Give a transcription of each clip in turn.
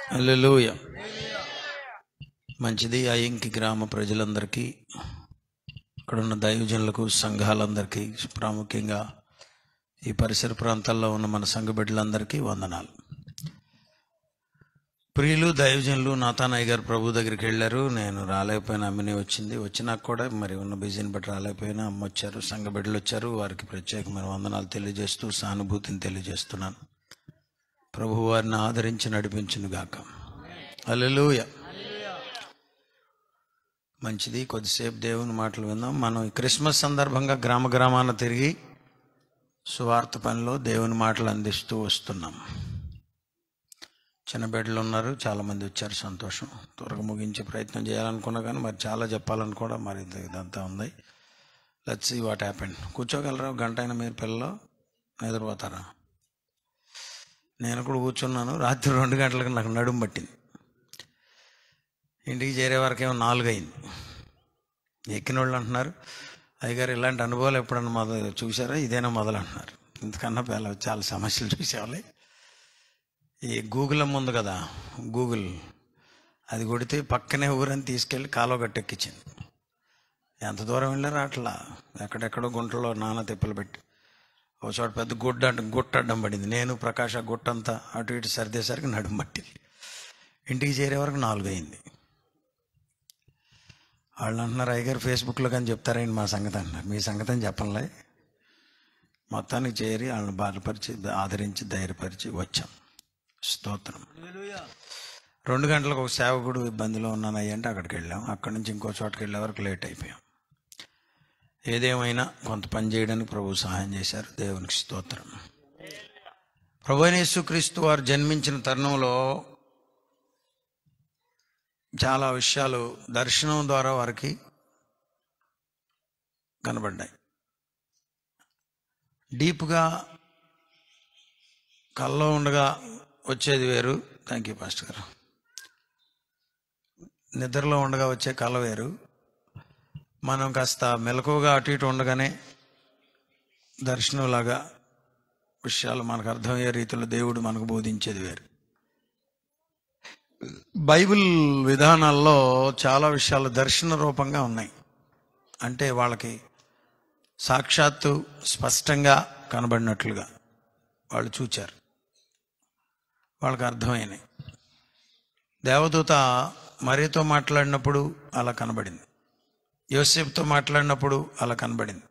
హల్లెలూయ మంచిది ఆ ఇంకి గ్రామ ప్రజలందరికీ ఇక్కడున్న దైవజనులకు సంఘాలందరికీ ప్రాముఖ్యంగా ఈ పరిసర ప్రాంతాల్లో ఉన్న మన సంఘ బిడ్డలందరికీ వందనాలు ప్రియులు దైవజనులు నాతానయ్య గారు ప్రభు దగ్గరికి వెళ్ళారు నేను రాలేకపోయినా అమ్మిని వచ్చింది వచ్చినాక కూడా మరి ఉన్న బిజీని బట్టి రాలేకపోయినా అమ్మ వచ్చారు సంఘ బిడ్డలు వచ్చారు వారికి ప్రత్యేకమైన వందనాలు తెలియజేస్తూ సానుభూతిని తెలియజేస్తున్నాను ప్రభు వారిని ఆదరించి నడిపించును గాక అల్లెలూయ మంచిది కొద్దిసేపు దేవుని మాటలు విందాం మనం ఈ క్రిస్మస్ సందర్భంగా గ్రామ గ్రామాన తిరిగి సువార్త పనిలో దేవుని మాటలు అందిస్తూ వస్తున్నాం చిన్న బిడ్డలు ఉన్నారు చాలామంది వచ్చారు సంతోషం త్వరగా ముగించే ప్రయత్నం చేయాలనుకున్నా కానీ మరి చాలా చెప్పాలని కూడా మరి ఇది- ఇదంతా ఉంది లెట్స్ సీ వాట్ హ్యాపెండ్ కూర్చోగలరా ఒక గంట అయినా మీరు పిల్లలు నిద్రపోతారా నేను కూడా కూర్చున్నాను రాత్రి రెండు గంటలకు నాకు నడుము పట్టింది ఇంటికి చేరే వరకేమో నాలుగు అయింది ఎక్కిన వాళ్ళు అంటున్నారు అయ్యగారు ఇలాంటి అనుభవాలు ఎప్పుడన్నా మొదలు చూసారా ఇదేనా మొదలు అంటున్నారు ఇంతకన్నా పేల చాలా సమస్యలు చూసేవాళ్ళే ఈ గూగుల్ అమ్మ ఉంది కదా గూగుల్ అది కొడితే పక్కనే ఊరని తీసుకెళ్ళి కాలువ గట్టెక్కించింది ఎంత దూరం వెళ్ళారో అట్లా ఎక్కడెక్కడో గుంటలో నానా తిప్పలు పెట్టి ఒక చోట పెద్ద గుడ్డ అడ్డం గుట్ట అడ్డం పడింది నేను ప్రకాష్ ఆ గుట్టంతా అటు ఇటు సర్దేసరికి నడుము పట్టింది ఇంటికి చేరే వరకు నాలుగు అయింది వాళ్ళు అంటున్నారు అయ్యగారు ఫేస్బుక్లో కానీ చెప్తారేంటి మా సంగతి అంటున్నారు మీ సంగతి అని చెప్పలే మొత్తానికి చేరి వాళ్ళని బాధపరిచి ఆదరించి ధైర్యపరిచి వచ్చాం స్తోత్రం రెండు గంటలకు ఒక సేవకుడు ఇబ్బందిలో ఉన్నానయ్య అంటే అక్కడికి వెళ్ళాం అక్కడి నుంచి ఇంకో చోటకి వెళ్ళే వరకు లేట్ అయిపోయాం ఏదేమైనా కొంత పని చేయడానికి ప్రభు సహాయం చేశారు దేవునికి స్తోత్రం ప్రభు అయిన యేసుక్రీస్తు వారు జన్మించిన తరుణంలో చాలా విషయాలు దర్శనం ద్వారా వారికి కనబడ్డాయి డీప్గా కల్లో ఉండగా వచ్చేది వేరు థ్యాంక్ యూ పాస్టర్ గారు నిద్రలో ఉండగా వచ్చే కళ వేరు మనం కాస్త మెలకువగా అటు ఇటు ఉండగానే దర్శనంలాగా విషయాలు మనకు అర్థమయ్యే రీతిలో దేవుడు మనకు బోధించేది వేరు బైబిల్ విధానాల్లో చాలా విషయాలు దర్శన రూపంగా ఉన్నాయి అంటే వాళ్ళకి సాక్షాత్తు స్పష్టంగా కనబడినట్లుగా వాళ్ళు చూచారు వాళ్ళకి అర్థమైనాయి దేవదూత మరియతో మాట్లాడినప్పుడు అలా కనబడింది యోసేపుతో మాట్లాడినప్పుడు అలా కనబడింది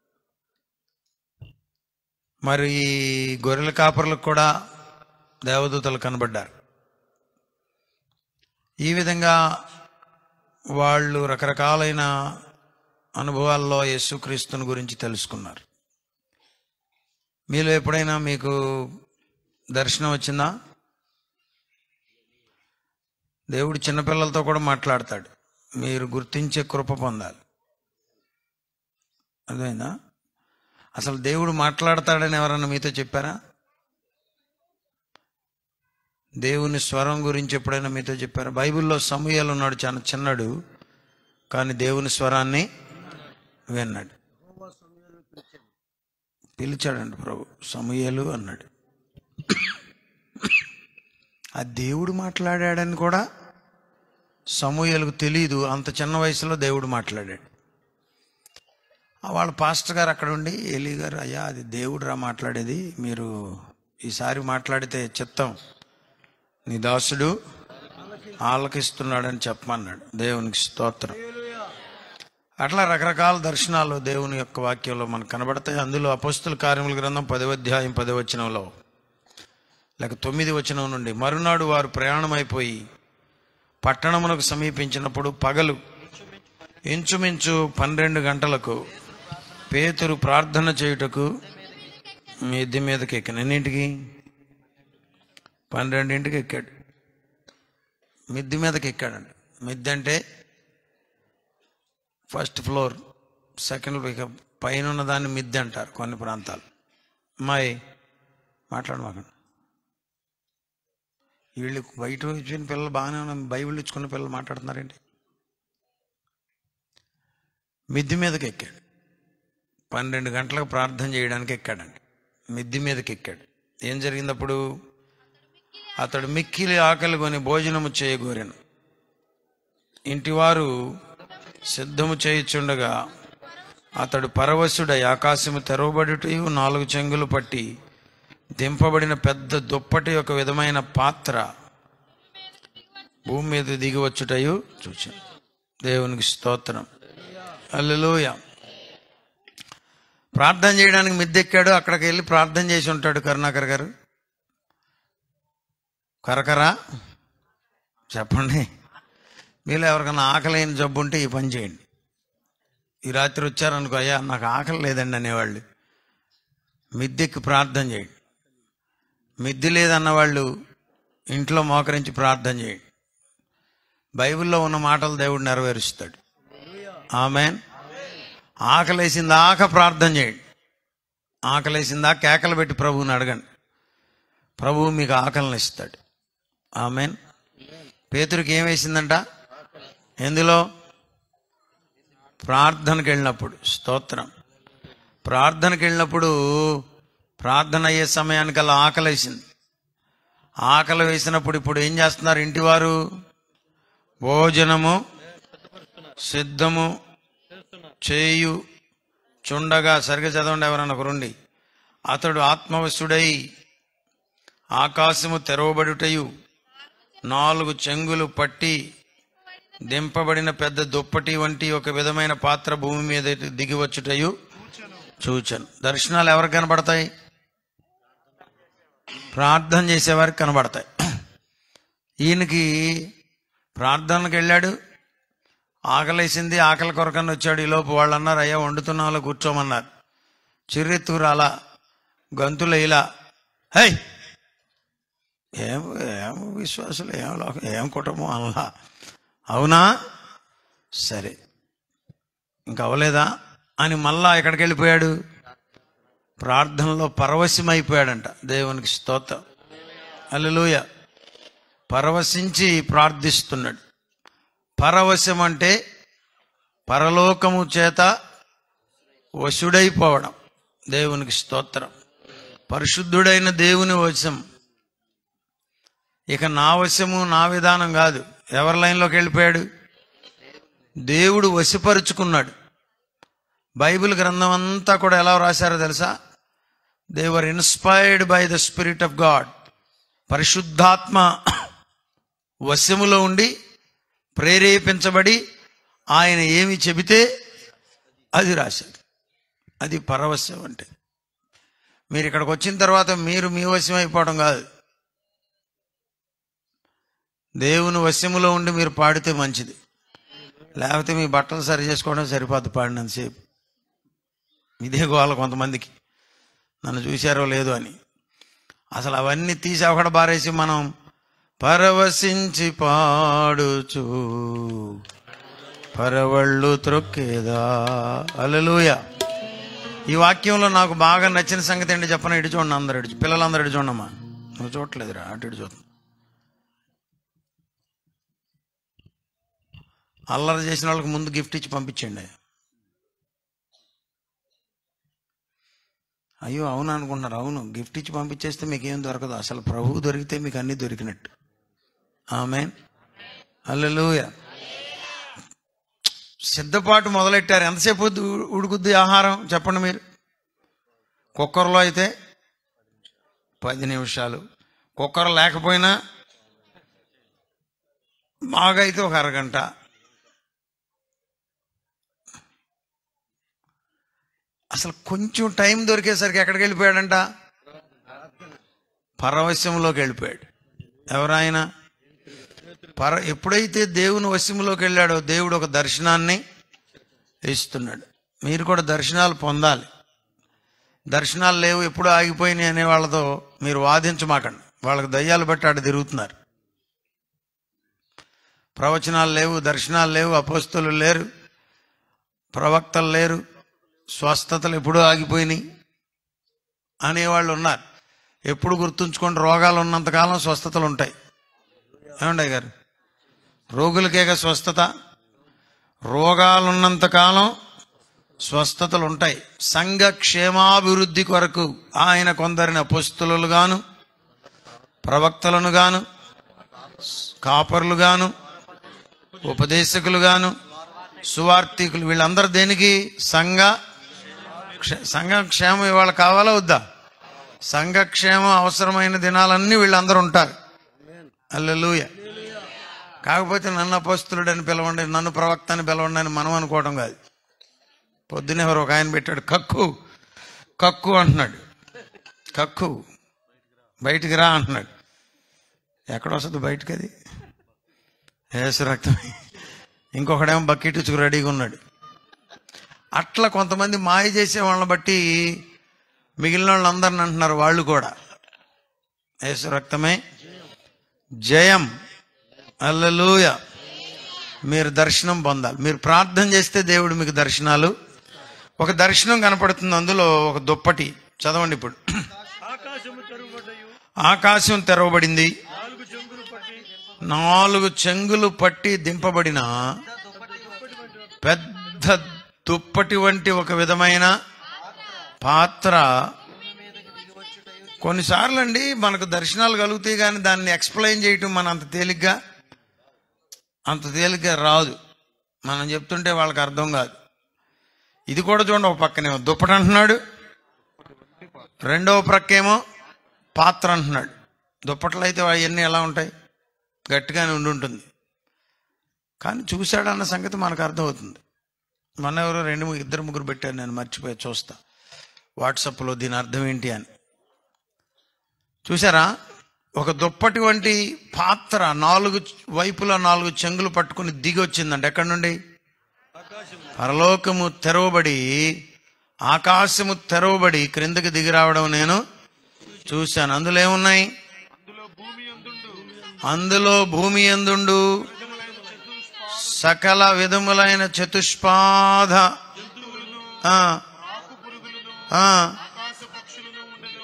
మరి ఈ గొర్రెల కాపర్లకు కూడా దేవదూతలు కనబడ్డారు ఈ విధంగా వాళ్ళు రకరకాలైన అనుభవాల్లో యేసుక్రీస్తుని గురించి తెలుసుకున్నారు మీలో ఎప్పుడైనా మీకు దర్శనం వచ్చిందా దేవుడు చిన్నపిల్లలతో కూడా మాట్లాడతాడు మీరు గుర్తించే కృప పొందాలి అర్థమైందా అసలు దేవుడు మాట్లాడతాడని ఎవరన్నా మీతో చెప్పారా దేవుని స్వరం గురించి ఎప్పుడైనా మీతో చెప్పారా బైబిల్లో సమూహాలు ఉన్నాడు చాలా చిన్నడు కానీ దేవుని స్వరాన్ని విన్నాడు పిలిచాడండి ప్రభు సమూహలు అన్నాడు ఆ దేవుడు మాట్లాడాడని కూడా సమూహలకు తెలియదు అంత చిన్న వయసులో దేవుడు మాట్లాడాడు ఆ వాళ్ళ పాస్టర్ గారు అక్కడ ఉండి ఎలి గారు అయ్యా అది దేవుడు రా మాట్లాడేది మీరు ఈసారి మాట్లాడితే చిత్తం నీ దాసుడు ఆలకిస్తున్నాడని చెప్పమన్నాడు దేవునికి స్తోత్రం అట్లా రకరకాల దర్శనాలు దేవుని యొక్క వాక్యంలో మనకు కనబడతాయి అందులో అపస్తుల కార్యముల గ్రంథం పదవ అధ్యాయం పదవ వచనంలో లేక తొమ్మిది వచనం నుండి మరునాడు వారు ప్రయాణమైపోయి పట్టణమునకు సమీపించినప్పుడు పగలు ఇంచుమించు పన్నెండు గంటలకు పేతురు ప్రార్థన చేయుటకు మిద్ది మీదకి ఎక్కిన ఎన్నింటికి పన్నెండింటికి ఎక్కాడు మిద్ది మీదకి ఎక్కాడండి మిద్ది అంటే ఫస్ట్ ఫ్లోర్ సెకండ్ ఇక పైన ఉన్న దాన్ని మిద్ది అంటారు కొన్ని ప్రాంతాలు అమ్మాయి మాట్లాడమాకండి వీళ్ళు బయట వచ్చిన పిల్లలు బాగానే ఉన్న బైబిల్ ఇచ్చుకున్న పిల్లలు మాట్లాడుతున్నారేంటి మిద్ది మీదకి ఎక్కాడు పన్నెండు గంటలకు ప్రార్థన చేయడానికి ఎక్కాడండి మిద్ది మీదకి ఎక్కాడు ఏం జరిగింది అప్పుడు అతడు మిక్కిలి ఆకలి కొని భోజనము చేయగోరెను ఇంటివారు సిద్ధము చేయుచుండగా అతడు పరవశుడై ఆకాశము తెరవబడుటయు నాలుగు చెంగులు పట్టి దింపబడిన పెద్ద దుప్పటి ఒక విధమైన పాత్ర భూమి మీద దిగి వచ్చుటయు చూచాను దేవునికి స్తోత్రం అల్లెలూయ ప్రార్థన చేయడానికి మిద్దెక్కాడు అక్కడికి వెళ్ళి ప్రార్థన చేసి ఉంటాడు కరుణాకర్ గారు కరకరా చెప్పండి మీలో ఎవరికైనా ఆకలేని జబ్బు ఉంటే ఈ పని చేయండి ఈ రాత్రి వచ్చారనుకో అయ్యా నాకు ఆకలి లేదండి అనేవాళ్ళు మిద్దెక్కి ప్రార్థన చేయండి మిద్ది లేదన్న వాళ్ళు ఇంట్లో మోకరించి ప్రార్థన చేయండి బైబిల్లో ఉన్న మాటలు దేవుడు నెరవేరుస్తాడు ఆమెన్ ఆకలేసిందాక ప్రార్థన చేయండి ఆకలేసిందా కేకలు పెట్టి ప్రభువుని అడగండి ప్రభువు మీకు ఆకలిని ఇస్తాడు ఆమెన్ పేతురికి ఏం వేసిందంట ఎందులో ప్రార్థనకి వెళ్ళినప్పుడు స్తోత్రం ప్రార్థనకి వెళ్ళినప్పుడు ప్రార్థన అయ్యే సమయానికల్లా ఆకలి వేసింది ఆకలి వేసినప్పుడు ఇప్పుడు ఏం చేస్తున్నారు ఇంటివారు భోజనము సిద్ధము చేయు చుండగా సరిగ్గా చదవండి ఎవరన్నా ఒకరుండి అతడు ఆత్మవశుడై ఆకాశము తెరవబడుటయు నాలుగు చెంగులు పట్టి దింపబడిన పెద్ద దుప్పటి వంటి ఒక విధమైన పాత్ర భూమి మీద దిగి వచ్చుటయు చూచను దర్శనాలు ఎవరికి కనబడతాయి ప్రార్థన చేసేవారికి కనబడతాయి ఈయనకి ప్రార్థనకు వెళ్ళాడు ఆకలేసింది ఆకలి కొరకని వచ్చాడు ఈలోపు వాళ్ళు అన్నారు అయ్యా వండుతున్న వాళ్ళు కూర్చోమన్నారు చిర్రెత్తుకు రాలా గంతులు ఇలా హై ఏం ఏం విశ్వాసులు ఏం లోకం ఏం కుటుంబం అలా అవునా సరే ఇంక అవ్వలేదా అని మళ్ళా ఎక్కడికి వెళ్ళిపోయాడు ప్రార్థనలో పరవశమైపోయాడంట దేవునికి స్తోత్రం అల్లెలూయ పరవశించి ప్రార్థిస్తున్నాడు పరవశం అంటే పరలోకము చేత వశుడైపోవడం దేవునికి స్తోత్రం పరిశుద్ధుడైన దేవుని వశం ఇక నా వశము నా విధానం కాదు ఎవరి లైన్లోకి వెళ్ళిపోయాడు దేవుడు వశపరుచుకున్నాడు బైబిల్ గ్రంథం అంతా కూడా ఎలా రాశారో తెలుసా they were inspired by the spirit of God పరిశుద్ధాత్మ వశములో ఉండి ప్రేరేపించబడి ఆయన ఏమి చెబితే అది రాశారు అది పరవశం అంటే మీరు ఇక్కడికి వచ్చిన తర్వాత మీరు మీ వశం అయిపోవడం కాదు దేవుని వశములో ఉండి మీరు పాడితే మంచిది లేకపోతే మీ బట్టలు సరి చేసుకోవడం సరిపోద్ది పాడినంతసేపు ఇదే గోల కొంతమందికి నన్ను చూశారో లేదో అని అసలు అవన్నీ తీసి ఒకడ బారేసి మనం పరవశించి పాడుచు పరవళ్ళు త్రొక్కేదా అలలుయ ఈ వాక్యంలో నాకు బాగా నచ్చిన సంగతి ఏంటి చెప్పను ఇటు చూడండి అందరు ఇటు పిల్లలందరూ ఇటు చూడమ్మా నువ్వు చూడలేదురా అటు ఇటు చూద్దాం అల్లరి చేసిన వాళ్ళకి ముందు గిఫ్ట్ ఇచ్చి పంపించండి అయ్యో అవును అనుకుంటున్నారు అవును గిఫ్ట్ ఇచ్చి పంపించేస్తే మీకు ఏం దొరకదు అసలు ప్రభువు దొరికితే మీకు అన్నీ దొరికినట్టు ఆమె అల్లెలూయ సిద్ధపాటు మొదలెట్టారు ఎంతసేపు ఉ- ఉడుకుద్ది ఆహారం చెప్పండి మీరు కుక్కర్లో అయితే పది నిమిషాలు కుక్కర్ లేకపోయినా బాగా అయితే ఒక అరగంట అసలు కొంచెం టైం దొరికేసరికి ఎక్కడికి వెళ్ళిపోయాడంట పరవశ్యంలోకి వెళ్ళిపోయాడు ఎవరాయన పర ఎప్పుడైతే దేవుని వశ్యంలోకి వెళ్ళాడో దేవుడు ఒక దర్శనాన్ని ఇస్తున్నాడు మీరు కూడా దర్శనాలు పొందాలి దర్శనాలు లేవు ఎప్పుడు ఆగిపోయినాయి అనే వాళ్ళతో మీరు వాదించమాకండి వాళ్ళకి దయ్యాలు బట్టి ఆడ తిరుగుతున్నారు ప్రవచనాలు లేవు దర్శనాలు లేవు అపోస్తులు లేరు ప్రవక్తలు లేరు స్వస్థతలు ఎప్పుడూ ఆగిపోయినాయి అనేవాళ్ళు ఉన్నారు ఎప్పుడు గుర్తుంచుకోండి రోగాలు ఉన్నంతకాలం స్వస్థతలు ఉంటాయి ఏమండి గారు రోగులకేగా స్వస్థత రోగాలున్నంతకాలం స్వస్థతలు ఉంటాయి సంఘ క్షేమాభివృద్ధి కొరకు ఆయన కొందరిని అపుస్తులుగాను ప్రవక్తలను గాను కాపర్లు గాను ఉపదేశకులు గాను సువార్థికులు వీళ్ళందరూ దేనికి సంఘ క్ష- సంఘ క్షేమం ఇవాళ కావాలా వద్దా సంఘ క్షేమం అవసరమైన దినాలన్నీ వీళ్ళందరూ ఉంటారు అల్లెలూయ కాకపోతే నన్ను అపోస్తులుడు అని పిలవండి నన్ను ప్రవక్త అని పిలవండి అని మనం అనుకోవడం కాదు పొద్దునే ఎవరు ఒక ఆయన పెట్టాడు కక్కు కక్కు అంటున్నాడు కక్కు బయటికి రా అంటున్నాడు ఎక్కడ వస్తుంది బయటికి అది ఏసు రక్తం ఇంకొకడేమో బకెట్ ఇచ్చుకు రెడీగా ఉన్నాడు అట్లా కొంతమంది మాయ చేసే వాళ్ళని బట్టి మిగిలిన వాళ్ళందరిని అంటున్నారు వాళ్ళు కూడా యేసు రక్తమే జయం అల్లెలూయ మీరు దర్శనం పొందాలి మీరు ప్రార్థన చేస్తే దేవుడు మీకు దర్శనాలు ఒక దర్శనం కనపడుతుంది అందులో ఒక దుప్పటి చదవండి ఇప్పుడు ఆకాశము తెరువబడ్డయు ఆకాశం తెరవబడింది నాలుగు చెంగులు పట్టి నాలుగు చెంగులు పట్టి దింపబడిన పెద్ద దుప్పటి వంటి ఒక విధమైన పాత్ర కొన్నిసార్లు అండి మనకు దర్శనాలు కలుగుతాయి కానీ దాన్ని ఎక్స్ప్లెయిన్ చేయటం మన అంత తేలిగ్గా అంత తేలిగ్గా రాదు మనం చెప్తుంటే వాళ్ళకి అర్థం కాదు ఇది కూడా చూడండి ఒక పక్కనేమో దుప్పటి అంటున్నాడు రెండవ ప్రక్కేమో పాత్ర అంటున్నాడు దుప్పట్లు అయితే అవన్నీ ఎలా ఉంటాయి గట్టిగానే ఉండి ఉంటుంది కానీ చూశాడన్న సంగతి మనకు అర్థమవుతుంది మన ఎవరో రెండు ము- ఇద్దరు ముగ్గురు పెట్టారు నేను మర్చిపోయి చూస్తా వాట్సాప్లో దీని అర్థం ఏంటి అని చూసారా ఒక దుప్పటి వంటి పాత్ర నాలుగు వైపులా నాలుగు చెంగులు పట్టుకుని దిగి వచ్చిందంట ఎక్కడి నుండి పరలోకము తెరవబడి ఆకాశము తెరవబడి క్రిందకి దిగి రావడం నేను చూశాను అందులో ఏమున్నాయి అందులో భూమి అందుండు అందులో భూమి ఎందుండు సకల విధములైన చతుష్పాద ఆ, ఆకు పురుగులను ఆ. ఆకాశ పక్షులను ఉండెను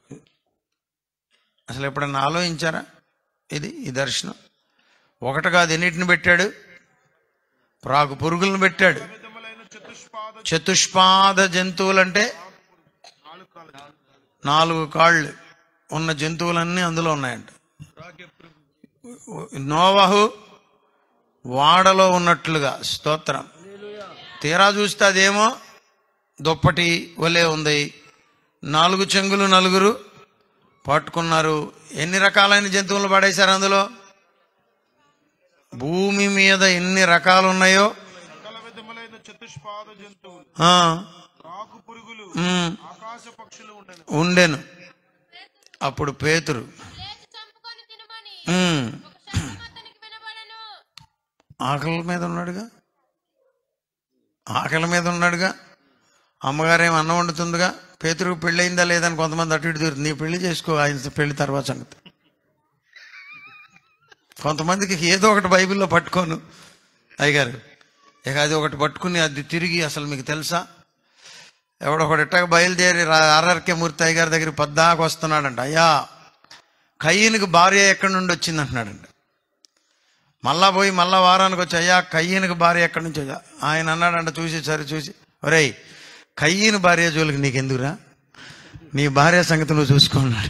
అసలు ఎప్పుడన్నా ఆలోచించారా ఇది ఈ దర్శనం ఒకటి కాదు ఎన్నిటిని పెట్టాడు ప్రాకు పురుగులను పెట్టాడు విధములైన చతుష్పాద చతుష్పాద జంతువులంటే నాలుగు కాలు నాలుగు కాళ్ళు ఉన్న జంతువులన్నీ అందులో ఉన్నాయంట రాగే పురుగు నోవహు వాడలో ఉన్నట్లుగా స్తోత్రం తీరా చూస్తే అదేమో దుప్పటి వలె ఉంది నాలుగు చెంగులు నలుగురు పట్టుకున్నారు ఎన్ని రకాలైన జంతువులు పడేశారు అందులో భూమి మీద ఎన్ని రకాలు ఉన్నాయో సకల విధములైన చతుష్పాద జంతువులు ఆ, రాకు పురుగులు ఉమ్, ఆకాశ పక్షులు ఉండెను ఉండెను అప్పుడు పేతురు లేచి చంపుకొని తినమని ఉమ్, ఒక శబ్దం అతనికి వినబడెను ఆకలి మీద ఉన్నాడుగా ఆకలి మీద ఉన్నాడుగా అమ్మగారు ఏం అన్నం వండుతుందిగా పేతురుకు పెళ్ళయిందా లేదని కొంతమంది అటు ఇటు తిరుగుతుంది నీ పెళ్లి చేసుకో ఆయన పెళ్లి తర్వాత సంగతి కొంతమందికి ఏదో ఒకటి బైబిల్లో పట్టుకోను అయ్యగారు ఇక అది ఒకటి పట్టుకుని అది తిరిగి అసలు మీకు తెలుసా ఎవడో ఒకటి ఇట్టగా బయలుదేరి రా- ఆర్ఆర్కే మూర్తి అయ్యగారి దగ్గర పద్దాకు వస్తున్నాడంట అయ్యా కయ్యనికి భార్య ఎక్కడి నుండి వచ్చింది అంటున్నాడంట మళ్ళా పోయి మళ్ళా వారానికి వచ్చి అయ్యా కయ్యనికి భార్య ఎక్కడి నుంచి వచ్చా ఆయన అన్నాడంట చూసి సరే చూసి ఒరేయ్ కయ్యని భార్య జోలికి నీకెందుకురా నీ భార్య సంగతి నువ్వు చూసుకున్నాడు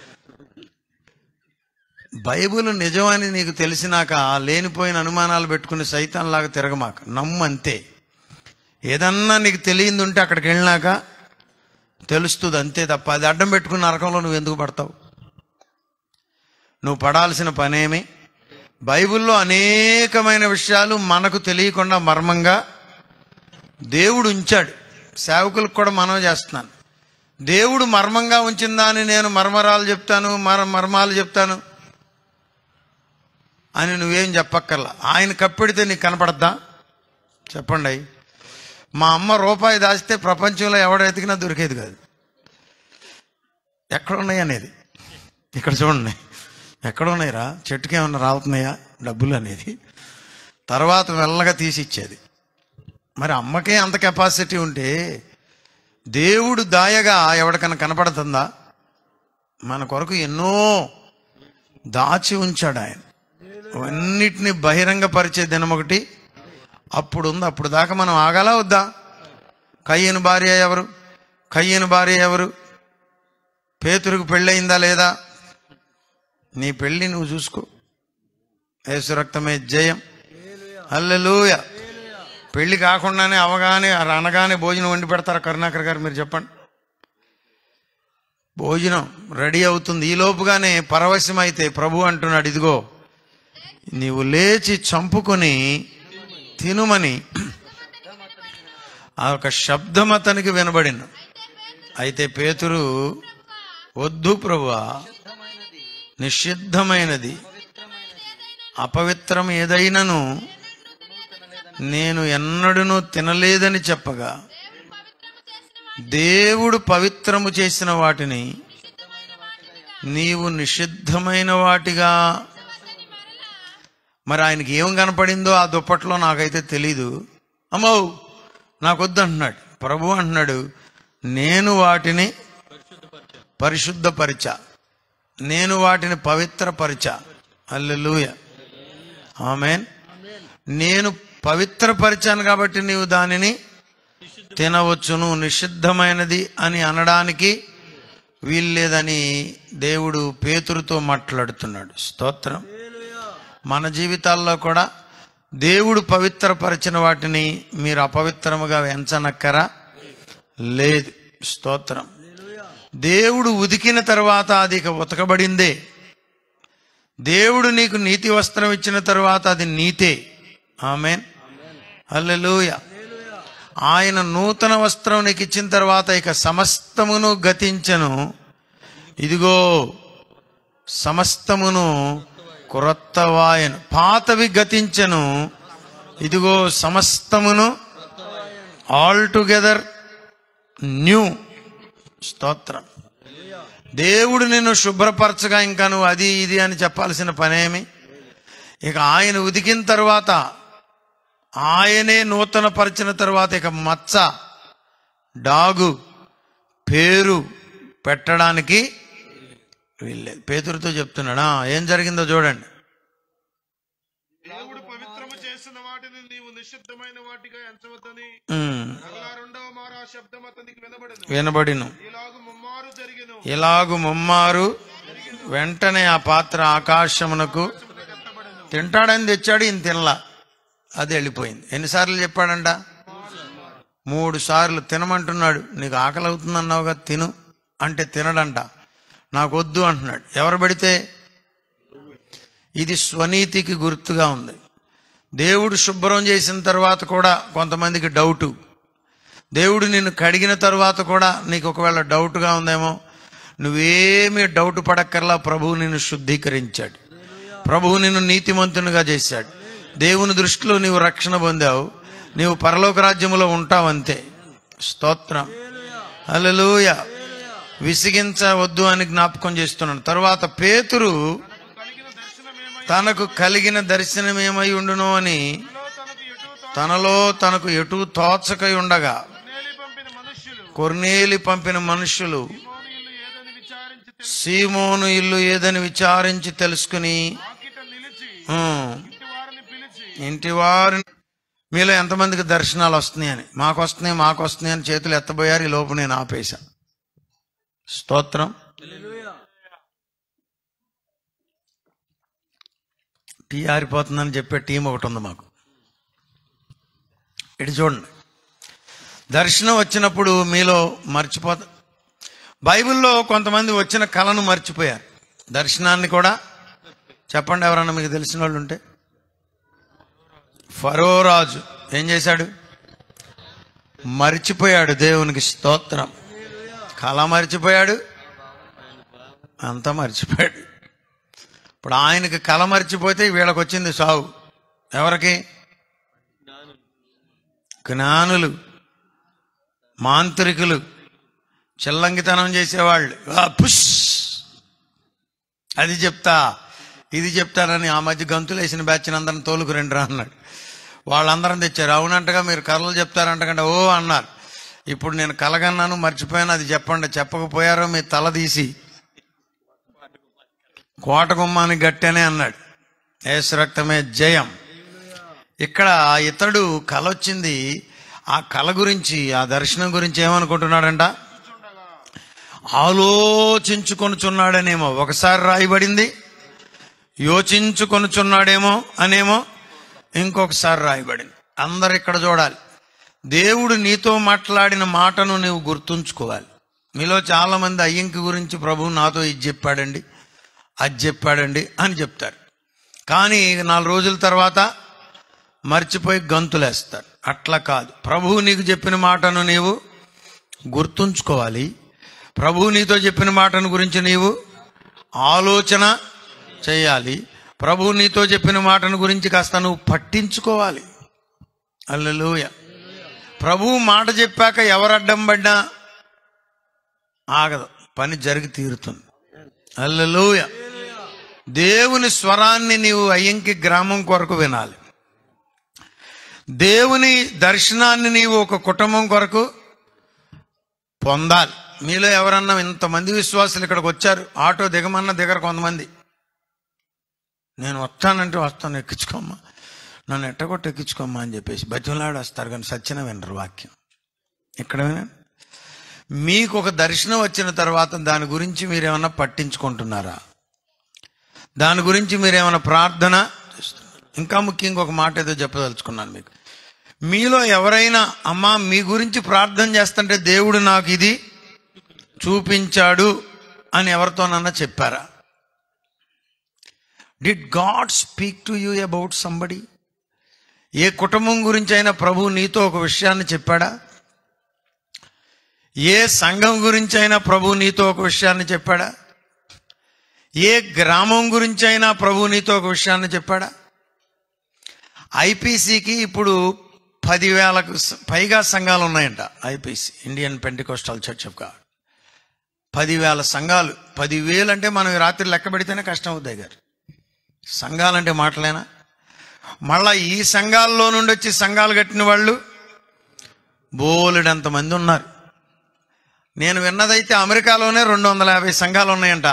బైబిల్ నిజమని నీకు తెలిసినాక ఆ లేనిపోయిన అనుమానాలు పెట్టుకుని సైతాన్లాగా తిరగమాక నమ్ము అంతే ఏదన్నా నీకు తెలియంది ఉంటే అక్కడికి వెళ్ళినాక తెలుస్తుంది అంతే తప్ప అది అడ్డం పెట్టుకున్న నరకంలో నువ్వు ఎందుకు పడతావు నువ్వు పడాల్సిన పనేమి బైబిల్లో అనేకమైన విషయాలు మనకు తెలియకుండా మర్మంగా దేవుడు ఉంచాడు సేవకులకు కూడా మనం చేస్తున్నాను దేవుడు మర్మంగా ఉంచిందా అని నేను మర్మరాలు చెప్తాను మర మర్మాలు చెప్తాను అని నువ్వేం చెప్పక్కర్లా ఆయన కప్పెడితే నీకు కనపడద్దా చెప్పండి మా అమ్మ రూపాయి దాచితే ప్రపంచంలో ఎవడ ఎతికినా దొరికేది కాదు ఎక్కడ ఉన్నాయి అనేది ఇక్కడ చూడండి ఎక్కడ ఉన్నాయిరా చెట్టుకి ఏమన్నా రావుతున్నాయా డబ్బులు అనేది తర్వాత మెల్లగా తీసి ఇచ్చేది మరి అమ్మకే అంత కెపాసిటీ ఉంటే దేవుడు దాయగా ఎవరికైనా కనపడుతుందా మన కొరకు ఎన్నో దాచి ఉంచాడు ఆయన అన్నిటిని బహిరంగపరిచే దినం ఒకటి అప్పుడు ఉంది అప్పుడు దాకా మనం ఆగాలా వద్దా కయ్యను భార్య ఎవరు కయ్యను భార్య ఎవరు పేతురుకు పెళ్ళయిందా లేదా నీ పెళ్లి నువ్వు చూసుకో యేసు రక్తమే జయం హల్లెలూయ పెళ్లి కాకుండానే అవగానే అనగానే భోజనం వండి పెడతారా కరుణాకర్ గారు మీరు చెప్పండి భోజనం రెడీ అవుతుంది ఈ లోపుగానే పరవశమైతే ప్రభు అంటున్నాడు ఇదిగో నీవు లేచి చంపుకొని తినుమని ఆ ఒక శబ్దం అతనికి వినబడిన అయితే పేతురు వద్దు ప్రభువా నిషిద్ధమైనది అపవిత్రం ఏదైనను నేను ఎన్నడూను తినలేదని చెప్పగా దేవుడు పవిత్రము చేసిన వాటిని నీవు నిషిద్ధమైన వాటిగా మరి ఆయనకి ఏం కనపడిందో ఆ దుప్పట్లో నాకైతే తెలీదు అమ్మో నాకొద్దు అంటున్నాడు ప్రభు అంటున్నాడు నేను వాటిని పరిశుద్ధపరిచ నేను వాటిని పవిత్రపరిచ అల్లెలూయ ఆమెన్ నేను పవిత్రపరిచాను కాబట్టి నీవు దానిని తినవచ్చును నిషిద్ధమైనది అని అనడానికి వీల్లేదని దేవుడు పేతురుతో మాట్లాడుతున్నాడు స్తోత్రం మన జీవితాల్లో కూడా దేవుడు పవిత్రపరిచిన వాటిని మీరు అపవిత్రముగా ఎంచనక్కరా లేదు స్తోత్రం దేవుడు ఉదికిన తర్వాత అది ఇక ఉతకబడిందే దేవుడు నీకు నీతి వస్త్రం ఇచ్చిన తర్వాత అది నీతే ఆమెన్ హల్లెలూయ ఆయన నూతన వస్త్రం నీకు ఇచ్చిన తర్వాత ఇక సమస్తమును గతించను ఇదిగో సమస్తమును క్రొత్తవాయను పాతవి గతించను ఇదిగో సమస్తమును ఆల్ టుగెదర్ న్యూ స్తోత్రం దేవుడు నిన్ను శుభ్రపరచగా ఇంకా నువ్వు అది ఇది అని చెప్పాల్సిన పనేమి ఇక ఆయన ఉదికిన తర్వాత ఆయనే నూతన పరిచిన తర్వాత ఇక మచ్చ డాగు పేరు పెట్టడానికి వీల్లేదు పేతురుతో చెప్తున్నాడా ఏం జరిగిందో చూడండి దేవుడు పవిత్రము చేసిన వాటిని నీవు నిషిద్ధమైన వాటిగా ఎంచవద్దని ఉమ్, మరలా రెండవ మారు ఆ శబ్దం అతనికి వినబడను వినబడిను ఇలాగు ముమ్మారు జరిగెను ఇలాగు ముమ్మారు వెంటనే ఆ పాత్ర ఆకాశమునకు తింటాడని తెచ్చాడు ఈయన తినలా అది వెళ్ళిపోయింది ఎన్నిసార్లు చెప్పాడంట మూడు సార్లు తినమంటున్నాడు నీకు ఆకలి అవుతుంది అన్నావుగా తిను అంటే తినడంట నాకు వద్దు అంటున్నాడు ఎవరు పెడితే ఇది స్వనీతికి గుర్తుగా ఉంది దేవుడు శుభ్రం చేసిన తర్వాత కూడా కొంతమందికి డౌటు దేవుడు నిన్ను కడిగిన తర్వాత కూడా నీకు ఒకవేళ డౌట్గా ఉందేమో నువ్వేమీ డౌట్ పడక్కర్లా ప్రభువు నిన్ను శుద్ధీకరించాడు ప్రభువు నిన్ను నీతిమంతునిగా చేశాడు దేవుని దృష్టిలో నీవు రక్షణ పొందావు నీవు పరలోక రాజ్యములో ఉంటావు అంతే స్తోత్రం హల్లెలూయ విసిగించవద్దు అని జ్ఞాపకం చేస్తున్నాడు తర్వాత పేతురు కలిగిన దర్శనమేమై తనకు కలిగిన దర్శనం ఏమై ఉండును అని తనలో తనకు ఎటు తనలో తనకు ఎటు తా- తోచకై ఉండగా నేలి పంపిన మనుష్యులు కొర్నేలి పంపిన మనుషులు సీమోను ఇల్లు ఏదని సీమోను ఇల్లు ఏదని విచారించి తెలుసు విచారించి తెలుసుకుని ఆకిట నిలిచి "ఉమ్, ఇంటి వారిని పిలిచి ఇంటి వారు మీలో ఎంతమందికి దర్శనాలు వస్తున్నాయని మాకు వస్తున్నాయి మాకు వస్తున్నాయి అని చేతులు ఎత్తబోయారు ఈ లోపు నేను ఆపేశా స్తోత్రం టీ ఆరిపోతుందని చెప్పే టీం ఒకటి ఉంది మాకు ఇటు చూడండి దర్శనం వచ్చినప్పుడు మీలో మర్చిపోత బైబిల్లో కొంతమంది వచ్చిన కళను మర్చిపోయారు దర్శనాన్ని కూడా చెప్పండి ఎవరన్నా మీకు తెలిసిన వాళ్ళు ఉంటే ఫరో రాజు ఏం చేశాడు మర్చిపోయాడు దేవునికి స్తోత్రం కళ మర్చిపోయాడు అంతా మర్చిపోయాడు ఇప్పుడు ఆయనకి కళ మర్చిపోతే వీళ్ళకి వచ్చింది సావు ఎవరికి జ్ఞానులు మాంత్రికులు చిల్లంగితనం చేసేవాళ్ళు ఆ, పుష్ అది చెప్తా ఇది చెప్తానని ఆ మధ్య గంతులు వేసిన బ్యాచ్ అందరిని తోలుకు రెండు రా అన్నాడు వాళ్ళందరం తెచ్చారు అవునంటగా మీరు కళలు చెప్తారంటకంటే ఓ అన్నారు ఇప్పుడు నేను కలగన్నాను మర్చిపోయాను అది చెప్పండి చెప్పకపోయారో మీ తల తీసి కోట గుమ్మానికి గట్టేనే అన్నాడు ఏసు రక్తమే జయం ఇక్కడ ఇతడు కల వచ్చింది ఆ కళ గురించి ఆ దర్శనం గురించి ఏమనుకుంటున్నాడంట ఆలోచించుకొనుచున్నాడనేమో ఒకసారి రాయబడింది యోచించుకొనుచున్నాడేమో అనేమో ఇంకొకసారి రాయబడింది అందరు ఇక్కడ చూడాలి దేవుడు నీతో మాట్లాడిన మాటను నీవు గుర్తుంచుకోవాలి మీలో చాలా మంది అయ్యంకి గురించి ప్రభు నాతో ఇది చెప్పాడండి అది చెప్పాడండి అని చెప్తారు కానీ నాలుగు రోజుల తర్వాత మర్చిపోయి గంతులేస్తారు అట్లా కాదు ప్రభువు నీకు చెప్పిన మాటను నీవు గుర్తుంచుకోవాలి ప్రభువు నీతో చెప్పిన మాటను గురించి నీవు ఆలోచన చేయాలి ప్రభువు నీతో చెప్పిన మాటను గురించి కాస్త నువ్వు పట్టించుకోవాలి అల్లెలూయ ప్రభువు మాట చెప్పాక ఎవరు అడ్డం పడ్డా ఆగదు పని జరిగి తీరుతుంది అల్లెలూయ దేవుని స్వరాన్ని నీవు అయ్యంకి గ్రామం కొరకు వినాలి దేవుని దర్శనాన్ని నీవు ఒక కుటుంబం కొరకు పొందాలి మీలో ఎవరన్నా ఇంతమంది విశ్వాసులు ఇక్కడికి వచ్చారు ఆటో దిగమన్న దిగర కొంతమంది నేను వస్తానంటే వస్తాను ఎక్కించుకోమ్మా నన్ను ఎట్టగొట్టి ఎక్కించుకోమ్మా అని చెప్పేసి బతిమలాడు వస్తారు కానీ సచ్చిన వినరు వాక్యం ఇక్కడ వినండి మీకు ఒక దర్శనం వచ్చిన తర్వాత దాని గురించి మీరేమన్నా పట్టించుకుంటున్నారా దాని గురించి మీరేమైనా ప్రార్థన చేస్తున్నారా? ఇంకా ముఖ్యంగా ఒక మాట ఏదో చెప్పదలుచుకున్నాను మీకు మీలో ఎవరైనా అమ్మా మీ గురించి ప్రార్థన చేస్తుంటే దేవుడు నాకు ఇది చూపించాడు అని ఎవరితోనన్నా చెప్పారా did God speak to you about somebody ఏ కుటుంబం గురించి అయినా ప్రభు నీతో ఒక విషయాన్ని చెప్పాడా ఏ సంఘం గురించి అయినా ప్రభు నీతో ఒక విషయాన్ని చెప్పాడా ఏ గ్రామం గురించి అయినా ప్రభు నీతో ఒక విషయాన్ని చెప్పాడా ఐపీసీకి ఇప్పుడు పదివేలకు స- పైగా సంఘాలు ఉన్నాయంట IPC Indian Pentecostal Church of God పదివేల సంఘాలు పదివేలు అంటే మనం ఈ రాత్రి లెక్క పెడితేనే కష్టం అవుతాయి గారు సంఘాలంటే మాటలేనా మళ్ళా ఈ సంఘాల్లో నుండి వచ్చి సంఘాలు కట్టిన వాళ్ళు బోలెడంత మంది ఉన్నారు నేను విన్నదైతే అమెరికాలోనే రెండు వందల యాభై సంఘాలు ఉన్నాయంట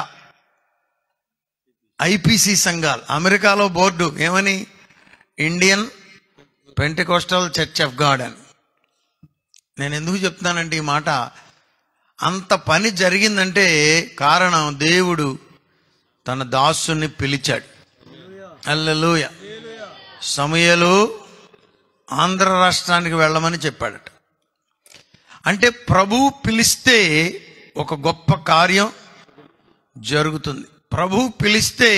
ఐపీసీ సంఘాలు అమెరికాలో బోర్డు ఏమని Indian Pentecostal Church of God అని నేను ఎందుకు చెప్తున్నానంటే ఈ మాట అంత పని జరిగిందంటే కారణం దేవుడు తన దాసుని పిలిచాడు అల్లెలూయ సమయలు ఆంధ్ర రాష్ట్రానికి వెళ్ళమని చెప్పాడట అంటే ప్రభు పిలిస్తే ఒక గొప్ప కార్యం జరుగుతుంది ప్రభు పిలిస్తే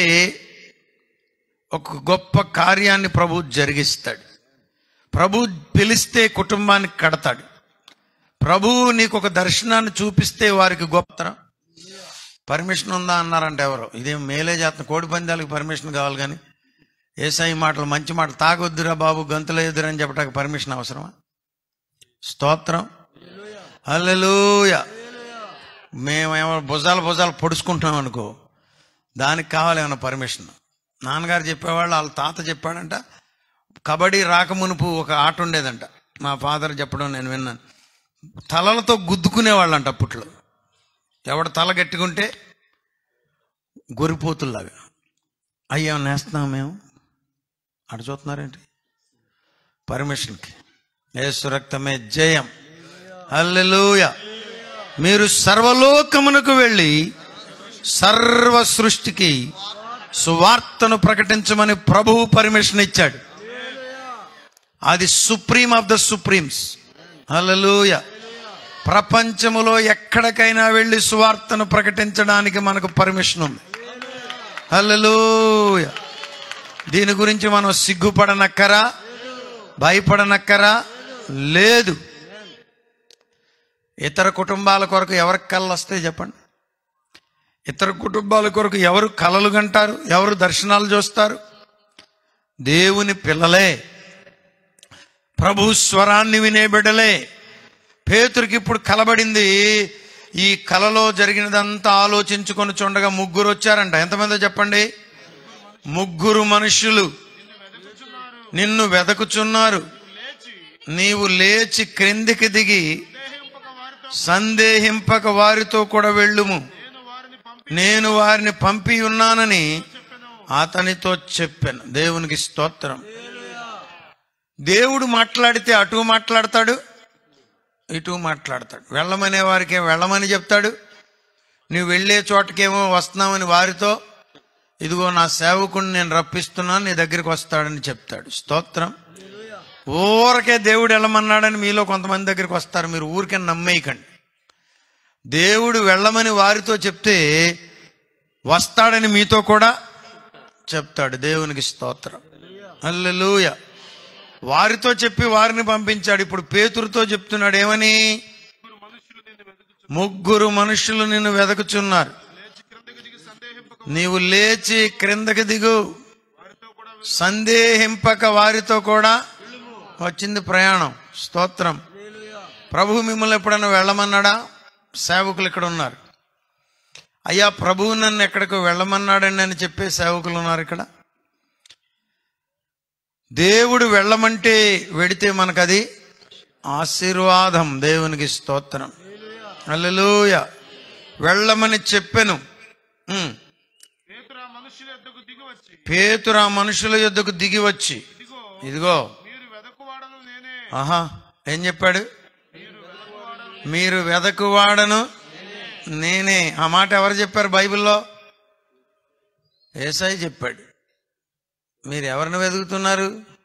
ఒక గొప్ప కార్యాన్ని ప్రభు జరిగిస్తాడు ప్రభు పిలిస్తే కుటుంబానికి కడతాడు ప్రభువు నీకు ఒక దర్శనాన్ని చూపిస్తే వారికి గొప్పతనం పర్మిషన్ ఉందా అన్నారంట ఎవరు ఇదేం మేలే చేస్తున్న కోడి పందాలకు పర్మిషన్ కావాలి కానీ ఏసఐ మాటలు మంచి మాటలు తాగొద్దురా బాబు గంతులేదురా అని చెప్పడానికి పర్మిషన్ అవసరమా స్తోత్రం హల్లెలూయ మేమేమో భుజాలు భుజాలు పొడుచుకుంటున్నాం అనుకో దానికి కావాలి ఏమైనా పర్మిషన్ నాన్నగారు చెప్పేవాళ్ళు వాళ్ళ తాత చెప్పాడంట కబడ్డీ రాకమునుపు ఒక ఆట ఉండేదంట మా ఫాదర్ చెప్పడం నేను విన్నాను తలలతో గుద్దుకునేవాళ్ళంట అప్పట్లో ఎవడు తల గట్టిగుంటే గొరిపోతుల్లాగా అయ్యా నేస్తున్నాం మేము అటు చూస్తున్నారేంటి పర్మిషన్కి యేసు రక్తమే జయం హల్లెలూయ మీరు సర్వలోకమునకు వెళ్ళి సర్వ సృష్టికి సువార్తను ప్రకటించమని ప్రభువు పర్మిషన్ ఇచ్చాడు అది supreme of the supremes hallelujah ప్రపంచములో ఎక్కడికైనా వెళ్ళి సువార్తను ప్రకటించడానికి మనకు పర్మిషన్ ఉంది హల్లెలూయ దీని గురించి మనం సిగ్గుపడనక్కరా భయపడనక్కరా లేదు ఇతర కుటుంబాల కొరకు ఎవరికి కళ్ళు వస్తాయి చెప్పండి ఇతర కుటుంబాల కొరకు ఎవరు కలలు కంటారు ఎవరు దర్శనాలు చూస్తారు దేవుని పిల్లలే ప్రభు స్వరాన్ని వినే బిడ్డలే పేతురికి ఇప్పుడు కలబడింది ఈ కలలో జరిగినదంతా ఆలోచించుకొని చూడగా ముగ్గురు వచ్చారంట ఎంతమందో చెప్పండి ముగ్గురు మనుషులు నిన్ను వెదకుచున్నారు నీవు లేచి క్రిందికి దిగి సందేహింపక వారితో కూడా వెళ్ళుము నేను వారిని పంపి ఉన్నానని అతనితో చెప్పాను దేవునికి స్తోత్రం దేవుడు మాట్లాడితే అటు మాట్లాడతాడు ఇటు మాట్లాడతాడు వెళ్ళమనే వారికే వెళ్ళమని చెప్తాడు నువ్వు వెళ్ళే చోటకేమో వస్తున్నామని వారితో ఇదిగో నా సేవకుడిని నేను రప్పిస్తున్నాను నీ దగ్గరికి వస్తాడని చెప్తాడు స్తోత్రం ఊరకే దేవుడు వెళ్ళమన్నాడని మీలో కొంతమంది దగ్గరికి వస్తారు మీరు ఊరికే నమ్మేయకండి దేవుడు వెళ్ళమని వారితో చెప్తే వస్తాడని మీతో కూడా చెప్తాడు దేవునికి స్తోత్రం అల్లెలూయ వారితో చెప్పి వారిని పంపించాడు ఇప్పుడు పేతురుతో చెప్తున్నాడు ఏమని ముగ్గురు మనుషులు నిన్ను వెదకుచున్నారు నీవు లేచి క్రిందకి దిగు సందేహింపక వారితో కూడా వచ్చింది ప్రయాణం స్తోత్రం ప్రభు మిమ్మల్ని ఎప్పుడైనా వెళ్ళమన్నాడా సేవకులు ఇక్కడ ఉన్నారు అయ్యా ప్రభువు నన్ను ఎక్కడికి వెళ్ళమన్నాడండి అని చెప్పే సేవకులు ఉన్నారు ఇక్కడ దేవుడు వెళ్ళమంటే వెడితే మనకది ఆశీర్వాదం దేవునికి స్తోత్రం అల్లెలూయ వెళ్ళమని చెప్పెను ఉమ్. పేతురు ఆ మనుషుల యొద్దకు దిగి వచ్చి పేతురు ఆ మనుషుల యొద్దకు దిగి వచ్చి ఇదిగో ఇదిగో మీరు వెదకువాడను నేనే ఆహా ఏం చెప్పాడు మీరు వెదకువాడను నేనే ఆ మాట ఎవరు చెప్పారు బైబిల్లో ఏసాయి చెప్పాడు మీరు ఎవరిని వెతుకుతున్నారు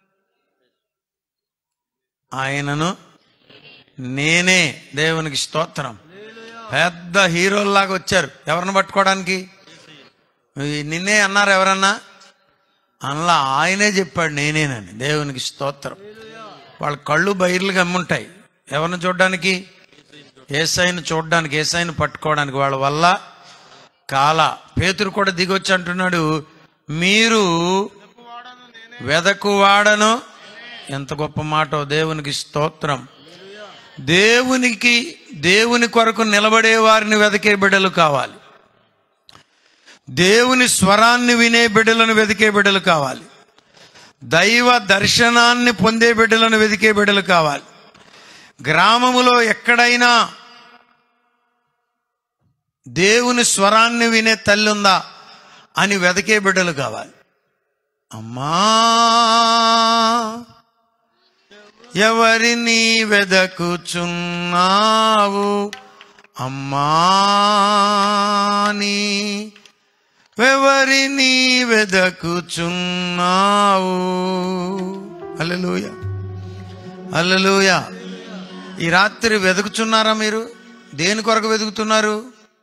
ఆయనను నేనే దేవునికి స్తోత్రం పెద్ద హీరోల్లాగా వచ్చారు ఎవరిని పట్టుకోవడానికి ఈ నిన్నే అన్నారు ఎవరన్నా అలా ఆయనే చెప్పాడు నేనేనని దేవునికి స్తోత్రం వాళ్ళ కళ్ళు బైర్లు గమ్ముంటాయి ఎవరిని చూడడానికి ఏసైని చూడడానికి ఏసైని పట్టుకోవడానికి వాళ్ళ వల్ల కాల పేతురు కూడా దిగొచ్చి అంటున్నాడు మీరు వాడను నేనే వెదకువాడను ఎంత గొప్ప మాట దేవునికి స్తోత్రం దేవునికి దేవుని కొరకు నిలబడే వారిని వెదకే బిడ్డలు కావాలి దేవుని స్వరాన్ని వినే బిడ్డలను వెతికే బిడ్డలు కావాలి దైవ దర్శనాన్ని పొందే బిడ్డలను వెతికే బిడ్డలు కావాలి గ్రామములో ఎక్కడైనా దేవుని స్వరాన్ని వినే తల్లి ఉందా అని వెతికే బిడ్డలు కావాలి అమ్మా ఎవరిని వెదకుచున్నావు అమ్మాని ఎవరిని వెదకుచున్నావు అల్లెలూయ అల్లెలూయ ఈ రాత్రి వెతుకుచున్నారా మీరు దేని కొరకు వెతుకుతున్నారు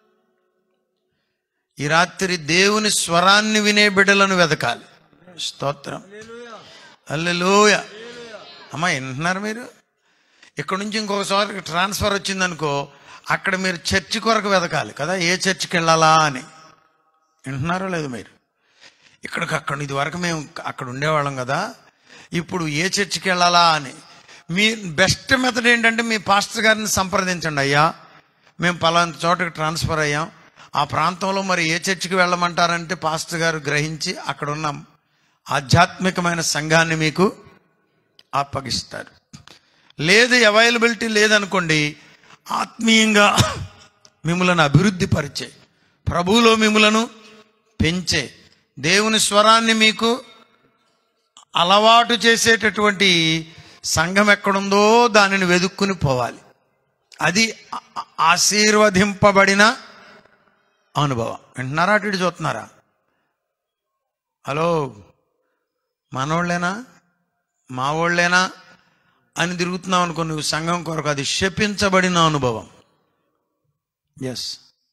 ఈ రాత్రి దేవుని స్వరాన్ని వినే బిడ్డలను వెతకాలి స్తోత్రం అల్లెలూయ అమ్మా వింటున్నారు మీరు ఇక్కడ నుంచి ఇంకొకసారి ట్రాన్స్ఫర్ వచ్చిందనుకో అక్కడ మీరు చర్చి కొరకు వెతకాలి కదా ఏ చర్చికి వెళ్ళాలా అని వింటున్నారో లేదు మీరు ఇక్కడికి అక్కడ ఇది వరకు మేము అక్కడ ఉండేవాళ్ళం కదా ఇప్పుడు ఏ చర్చికి వెళ్ళాలా అని మీ బెస్ట్ మెథడ్ ఏంటంటే మీ పాస్టర్ గారిని సంప్రదించండి అయ్యా మేము పలానా చోటకి ట్రాన్స్ఫర్ అయ్యాం ఆ ప్రాంతంలో మరి ఏ చర్చికి వెళ్ళమంటారంటే పాస్టర్ గారు గ్రహించి అక్కడ ఉన్న ఆధ్యాత్మికమైన సంఘాన్ని మీకు అప్పగిస్తారు లేదు అవైలబిలిటీ లేదనుకోండి ఆత్మీయంగా మిమ్మలను అభివృద్ధి పరిచే ప్రభువులో మిమ్మలను పెంచే దేవుని స్వరాన్ని మీకు అలవాటు చేసేటటువంటి సంఘం ఎక్కడుందో దానిని వెతుక్కుని పోవాలి అది ఆ- ఆ- ఆశీర్వదింపబడిన అనుభవం వింటున్నారా అటు ఇటు చూస్తున్నారా హలో మనోళ్ళేనా మా వాళ్ళేనా అని తిరుగుతున్నావు అనుకో నువ్వు సంఘం కొరకు అది శపించబడిన అనుభవం ఎస్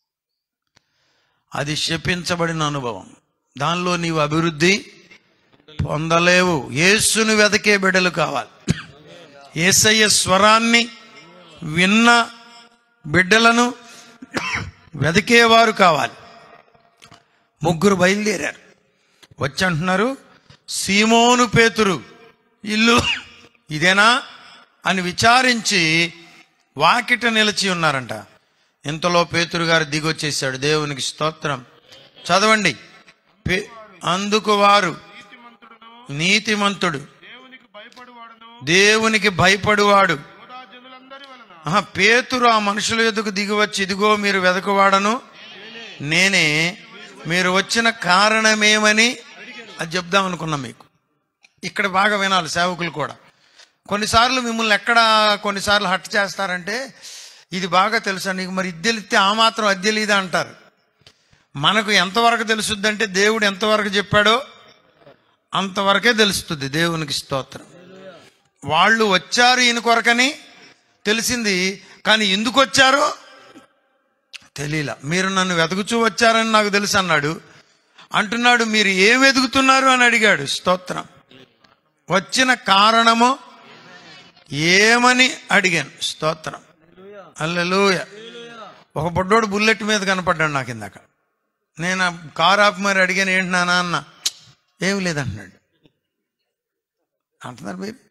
అది శపించబడిన అనుభవం దానిలో నీవు అభివృద్ధి పొందలేవు యేసును వెతకే బిడ్డలు కావాలి ఏసయ్య స్వరాన్ని విన్న బిడ్డలను వెతికేవారు కావాలి ముగ్గురు బయలుదేరారు వచ్చి అంటున్నారు సీమోను పేతురు ఇల్లు ఇదేనా అని విచారించి వాకిట నిలిచి ఉన్నారంట ఇంతలో పేతురు గారు దిగొచ్చేసాడు దేవునికి స్తోత్రం చదవండి పే- అందుకు వారు నీతిమంతుడు దేవునికి భయపడువాడను దేవునికి భయపడువాడు యూదా జనులందరి వలన ఆహా, పేతురు ఆ మనుషుల ఎదుకు దిగివచ్చి ఇదిగో మీరు వెదకువాడను నేనే మీరు వచ్చిన కారణమేమని అది చెప్దాం అనుకున్నాం మీకు ఇక్కడ బాగా వినాలి సేవకులు కూడా కొన్నిసార్లు మిమ్మల్ని ఎక్కడ కొన్నిసార్లు హట్ చేస్తారంటే ఇది బాగా తెలుసా నీకు మరి ఇద్దెలిస్తే ఆ మాత్రం అద్దెలీదా అంటారు మనకు ఎంతవరకు తెలుసుద్దంటే దేవుడు ఎంతవరకు చెప్పాడో అంతవరకే తెలుస్తుంది దేవునికి స్తోత్రం వాళ్ళు వచ్చారు ఈయన కొరకని తెలిసింది కానీ ఎందుకు వచ్చారో తెలియలా మీరు నన్ను వెతుకుచూ వచ్చారని నాకు తెలుసు అన్నాడు అంటున్నాడు మీరు ఏం వెతుకుతున్నారు అని అడిగాడు స్తోత్రం వచ్చిన కారణము ఏమని అడిగాను స్తోత్రం అల్లెలూయ ఒక బుడ్డోడు బుల్లెట్ మీద కనపడ్డాడు నాకు ఇందాక నేను ఆ కారు ఆపి మరి అడిగాను ఏంటి నాన్న అన్న ఏం లేదంటున్నాడు అంటున్నారు మీరు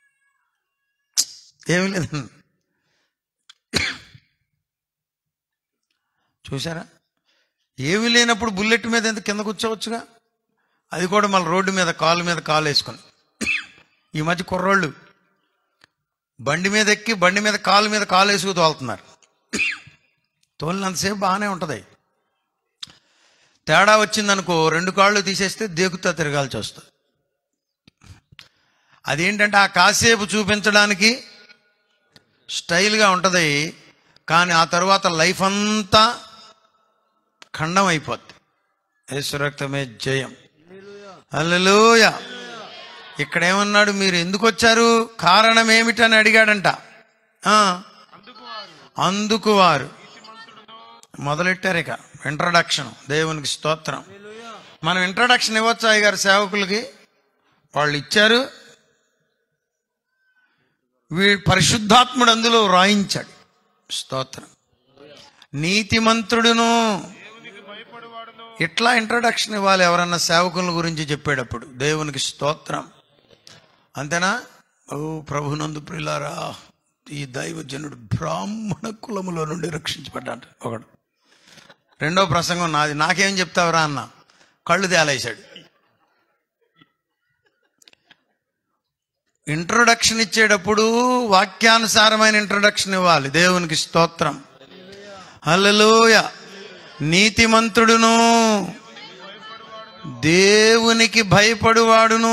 ఏమి లేదన్నాడు చూసారా ఏమీ లేనప్పుడు బుల్లెట్ మీద ఎంత కింద కూర్చోవచ్చుగా అది కూడా మళ్ళీ రోడ్డు మీద కాలు మీద కాలు వేసుకొని ఈ మధ్య కుర్రోళ్ళు బండి మీద ఎక్కి బండి మీద కాలు మీద కాలు వేసుకు తోలుతున్నారు తోలినంతసేపు బాగానే ఉంటుంది తేడా వచ్చిందనుకో రెండు కాళ్ళు తీసేస్తే దేకుతా తిరగాల్సి వస్తుంది అదేంటంటే ఆ కాసేపు చూపించడానికి స్టైల్గా ఉంటుంది కానీ ఆ తర్వాత లైఫ్ అంతా ఖండం అయిపోద్ది యేసురక్తమే జయం అల్లెలూయ ఇక్కడ ఏమన్నాడు మీరు ఎందుకు వచ్చారు కారణం ఏమిటని అడిగాడంట ఆ, అందుకు వారు మొదలెట్టారు ఇక ఇంట్రడక్షన్ దేవునికి స్తోత్రం మనం ఇంట్రడక్షన్ ఇవ్వచ్చు అయ్య గారు సేవకులకి వాళ్ళు ఇచ్చారు వీ పరిశుద్ధాత్ముడు అందులో రాయించాడు స్తోత్రం నీతిమంతుడును ఇట్లా ఇంట్రడక్షన్ ఇవ్వాలి ఎవరన్నా సేవకుల గురించి చెప్పేటప్పుడు దేవునికి స్తోత్రం అంతేనా ఓ ప్రభునందు ప్రిలారా ఈ దైవజనుడు బ్రాహ్మణ కులములో నుండి రక్షించబడ్డాడు ఒకడు రెండో ప్రసంగం నాది నాకేం చెప్తావురా అన్న కళ్ళు తేలేశాడు ఇంట్రొడక్షన్ ఇచ్చేటప్పుడు వాక్యానుసారమైన ఇంట్రొడక్షన్ ఇవ్వాలి దేవునికి స్తోత్రం హల్లెలూయ నీతిమంతుడును దేవునికి భయపడువాడును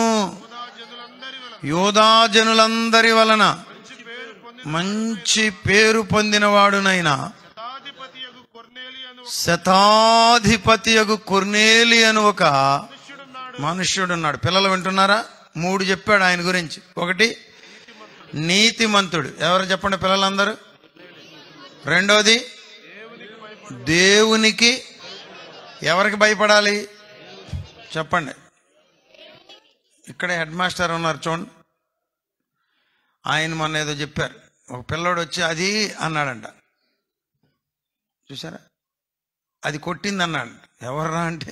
యోధాజనులందరి వలన మంచి పేరు పొందినవాడునైనా శతాధిపతియగు కొర్నేలియను శతాధిపతియగు కొర్నేలి అని ఒక మనుష్యుడున్నాడు మనుష్యుడున్నాడు పిల్లలు వింటున్నారా మూడు చెప్పాడు ఆయన గురించి ఒకటి నీతిమంతుడు ఎవరు చెప్పండి పిల్లలందరూ రెండోది దేవునికి ఎవరికి భయపడాలి చెప్పండి ఇక్కడే హెడ్ మాస్టర్ ఉన్నారు చూడండి ఆయన మొన్న ఏదో చెప్పారు ఒక పిల్లోడు వచ్చి అది అన్నాడంట చూసారా అది కొట్టింది అన్నాడు ఎవర్రా అంటే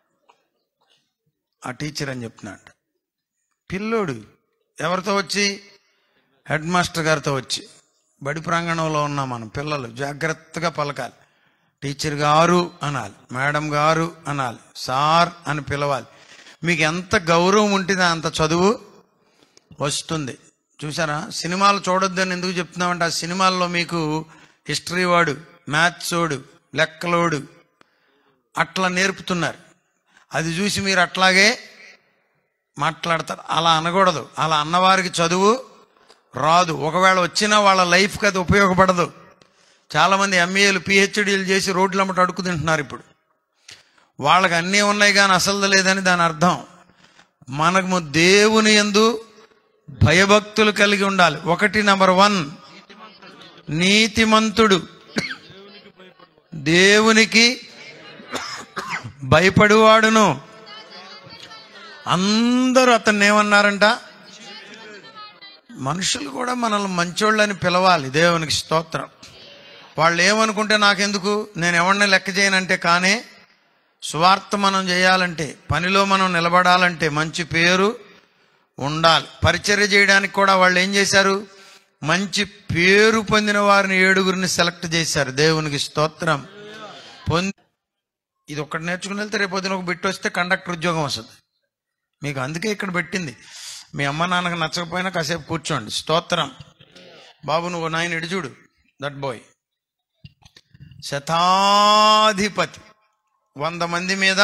ఆ టీచర్ అని చెప్తున్నాడు పిల్లోడు ఎవరితో వచ్చి హెడ్ మాస్టర్ గారితో వచ్చి బడి ప్రాంగణంలో ఉన్నాం మనం పిల్లలు జాగ్రత్తగా పలకాలి టీచర్ గారు అనాలి మేడం గారు అనాలి సార్ అని పిలవాలి మీకు ఎంత గౌరవం ఉంటుందో అంత చదువు వస్తుంది చూసారా సినిమాలు చూడొద్దని ఎందుకు చెప్తున్నామంటే ఆ సినిమాల్లో మీకు హిస్టరీ వాడు మ్యాథ్స్ వాడు లెక్కలోడు అట్లా నేర్పుతున్నారు అది చూసి మీరు అట్లాగే మాట్లాడతారు అలా అనకూడదు అలా అన్నవారికి చదువు రాదు ఒకవేళ వచ్చినా వాళ్ళ లైఫ్కి అది ఉపయోగపడదు చాలామంది ఎంఏలు పిహెచ్డీలు చేసి రోడ్లు అమ్మట అడుగు తింటున్నారు ఇప్పుడు వాళ్ళకి అన్నీ ఉన్నాయి కానీ అసలు లేదని దాని అర్థం మనకు దేవుని ఎందు భయభక్తులు కలిగి ఉండాలి ఒకటి నెంబర్ వన్ నీతిమంతుడు దేవునికి భయపడువాడును అందరూ అతన్ని ఏమన్నారంట మనుషులు కూడా మనల్ని మంచోళ్ళని పిలవాలి దేవునికి స్తోత్రం వాళ్ళు ఏమనుకుంటే నాకెందుకు నేను ఎవరిని లెక్క చేయనంటే కానీ సువార్త మనం చేయాలంటే పనిలో మనం నిలబడాలంటే మంచి పేరు ఉండాలి పరిచర్య చేయడానికి కూడా వాళ్ళు ఏం చేశారు మంచి పేరు పొందిన వారిని ఏడుగురిని సెలెక్ట్ చేశారు దేవునికి స్తోత్రం పొంది ఇది ఒక్కటి నేర్చుకుని వెళ్తే రేపు పొద్దున ఒక బిట్టు వస్తే కండక్టర్ ఉద్యోగం వస్తుంది మీకు అందుకే ఇక్కడ పెట్టింది మీ అమ్మ నాన్నకు నచ్చకపోయినా కాసేపు కూర్చోండి స్తోత్రం బాబు నువ్వు నాయన ఇటు చూడు దట్ బాయ్ శతాధిపతి వంద మంది మీద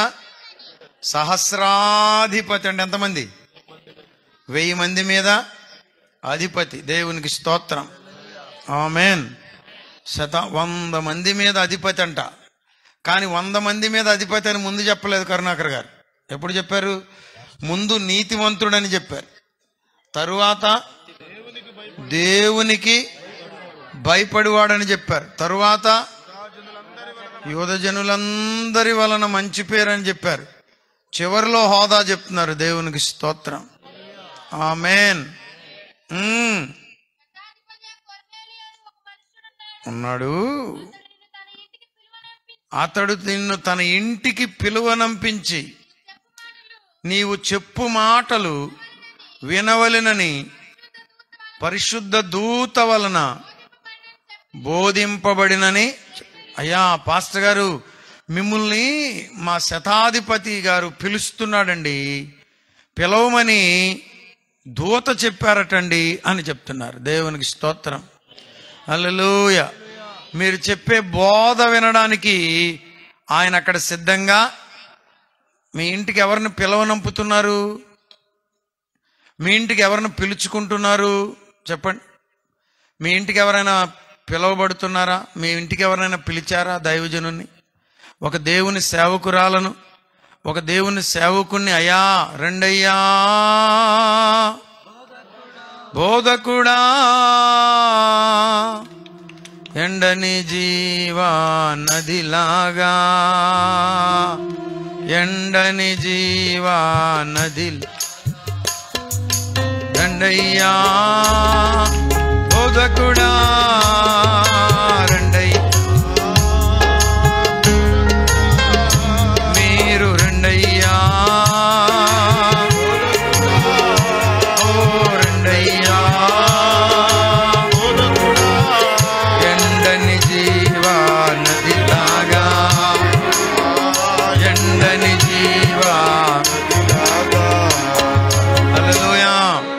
సహస్రాధిపతి అంటే ఎంతమంది వెయ్యి మంది మీద అధిపతి దేవునికి స్తోత్రం ఆమెన్ శత వంద మంది మీద అధిపతి అంట కానీ వంద మంది మీద అధిపతి అని ముందు చెప్పలేదు కరుణాకర్ గారు ఎప్పుడు చెప్పారు ముందు నీతివంతుడని చెప్పారు తరువాత దేవునికి భయపడివాడని చెప్పారు తరువాత యువజనులందరి వలన మంచి పేరు అని చెప్పారు చివరిలో హోదా చెప్తున్నారు దేవునికి స్తోత్రం ఆమెన్ ఉమ్. శతాధిపతి కొర్నేలియు అని ఒక మనుషుడున్నాడు. ఉన్నాడు అతడు నిన్ను తన ఇంటికి పిలువనంపించి అతడు నిన్ను తన ఇంటికి పిలువనంపించి చెప్పు మాటలు నీవు చెప్పు మాటలు వినవలెనని పరిశుద్ధ దూత వలన బోధింపబడినని అయ్యా పాస్టర్ గారు మిమ్మల్ని మా శతాధిపతి గారు పిలుస్తున్నాడండి పిలవమని దూత చెప్పారటండి అని చెప్తున్నారు దేవునికి స్తోత్రం అల్లెలూయ మీరు చెప్పే బోధ వినడానికి ఆయన అక్కడ సిద్ధంగా మీ ఇంటికి ఎవరిని పిలవనంపుతున్నారు మీ ఇంటికి ఎవరిని పిలుచుకుంటున్నారు చెప్పండి మీ ఇంటికి ఎవరైనా పిలవబడుతున్నారా మీ ఇంటికి ఎవరైనా పిలిచారా దైవజనుని ఒక దేవుని సేవకురాలను ఒక దేవుని సేవకుణ్ణి అయ్యా రెండయ్యా బోధకుడా ఎండని జీవా నదిలాగా ఎండని జీవా నది రండయ్యా బోధకుడా రండయ్య మీరు రండయ్యా ఓ రండయ్యా ఎండని జీవా నదిలాగా ఎండని జీవా హల్లెలూయా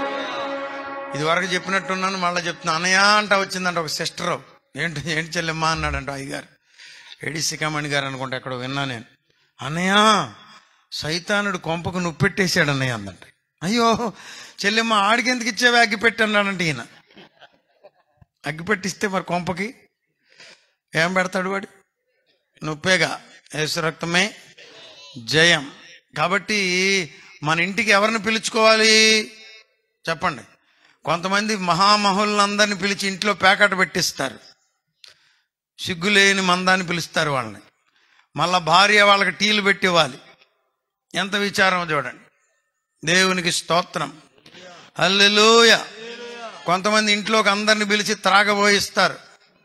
ఇది వరకు చెప్పినట్టున్నాను మళ్ళీ చెప్తున్నా అన్నయ్య అంట వచ్చిందంట ఒక సిస్టర్ ఏంటి ఏంటి చెల్లెమ్మా అన్నాడంట అయ్యగారు ఎడిసికామణి గారు అనుకుంటా ఎక్కడ విన్నా నేను అన్నయ్య సైతానుడు కొంపకు నుప్పెట్టేశాడు అన్నయ్య అందంట అయ్యో చెల్లెమ్మ ఆడికి ఎందుకు ఇచ్చేవి అగ్గిపెట్టి అన్నాడంట ఈయన అగ్గిపెట్టిస్తే మరి కొంపకి ఏం పెడతాడు వాడు నొప్పేగా యేసు రక్తమే జయం కాబట్టి మన ఇంటికి ఎవరిని పిలుచుకోవాలి చెప్పండి కొంతమంది మహామహులందరిని పిలిచి ఇంట్లో ప్యాకెట్ పెట్టిస్తారు సిగ్గులేని మందాన్ని పిలుస్తారు వాళ్ళని మళ్ళా భార్య వాళ్ళకి టీలు పెట్టి ఇవ్వాలి ఎంత విచారం చూడండి దేవునికి స్తోత్రం హల్లెలూయ కొంతమంది ఇంట్లోకి అందరిని పిలిచి త్రాగబోయిస్తారు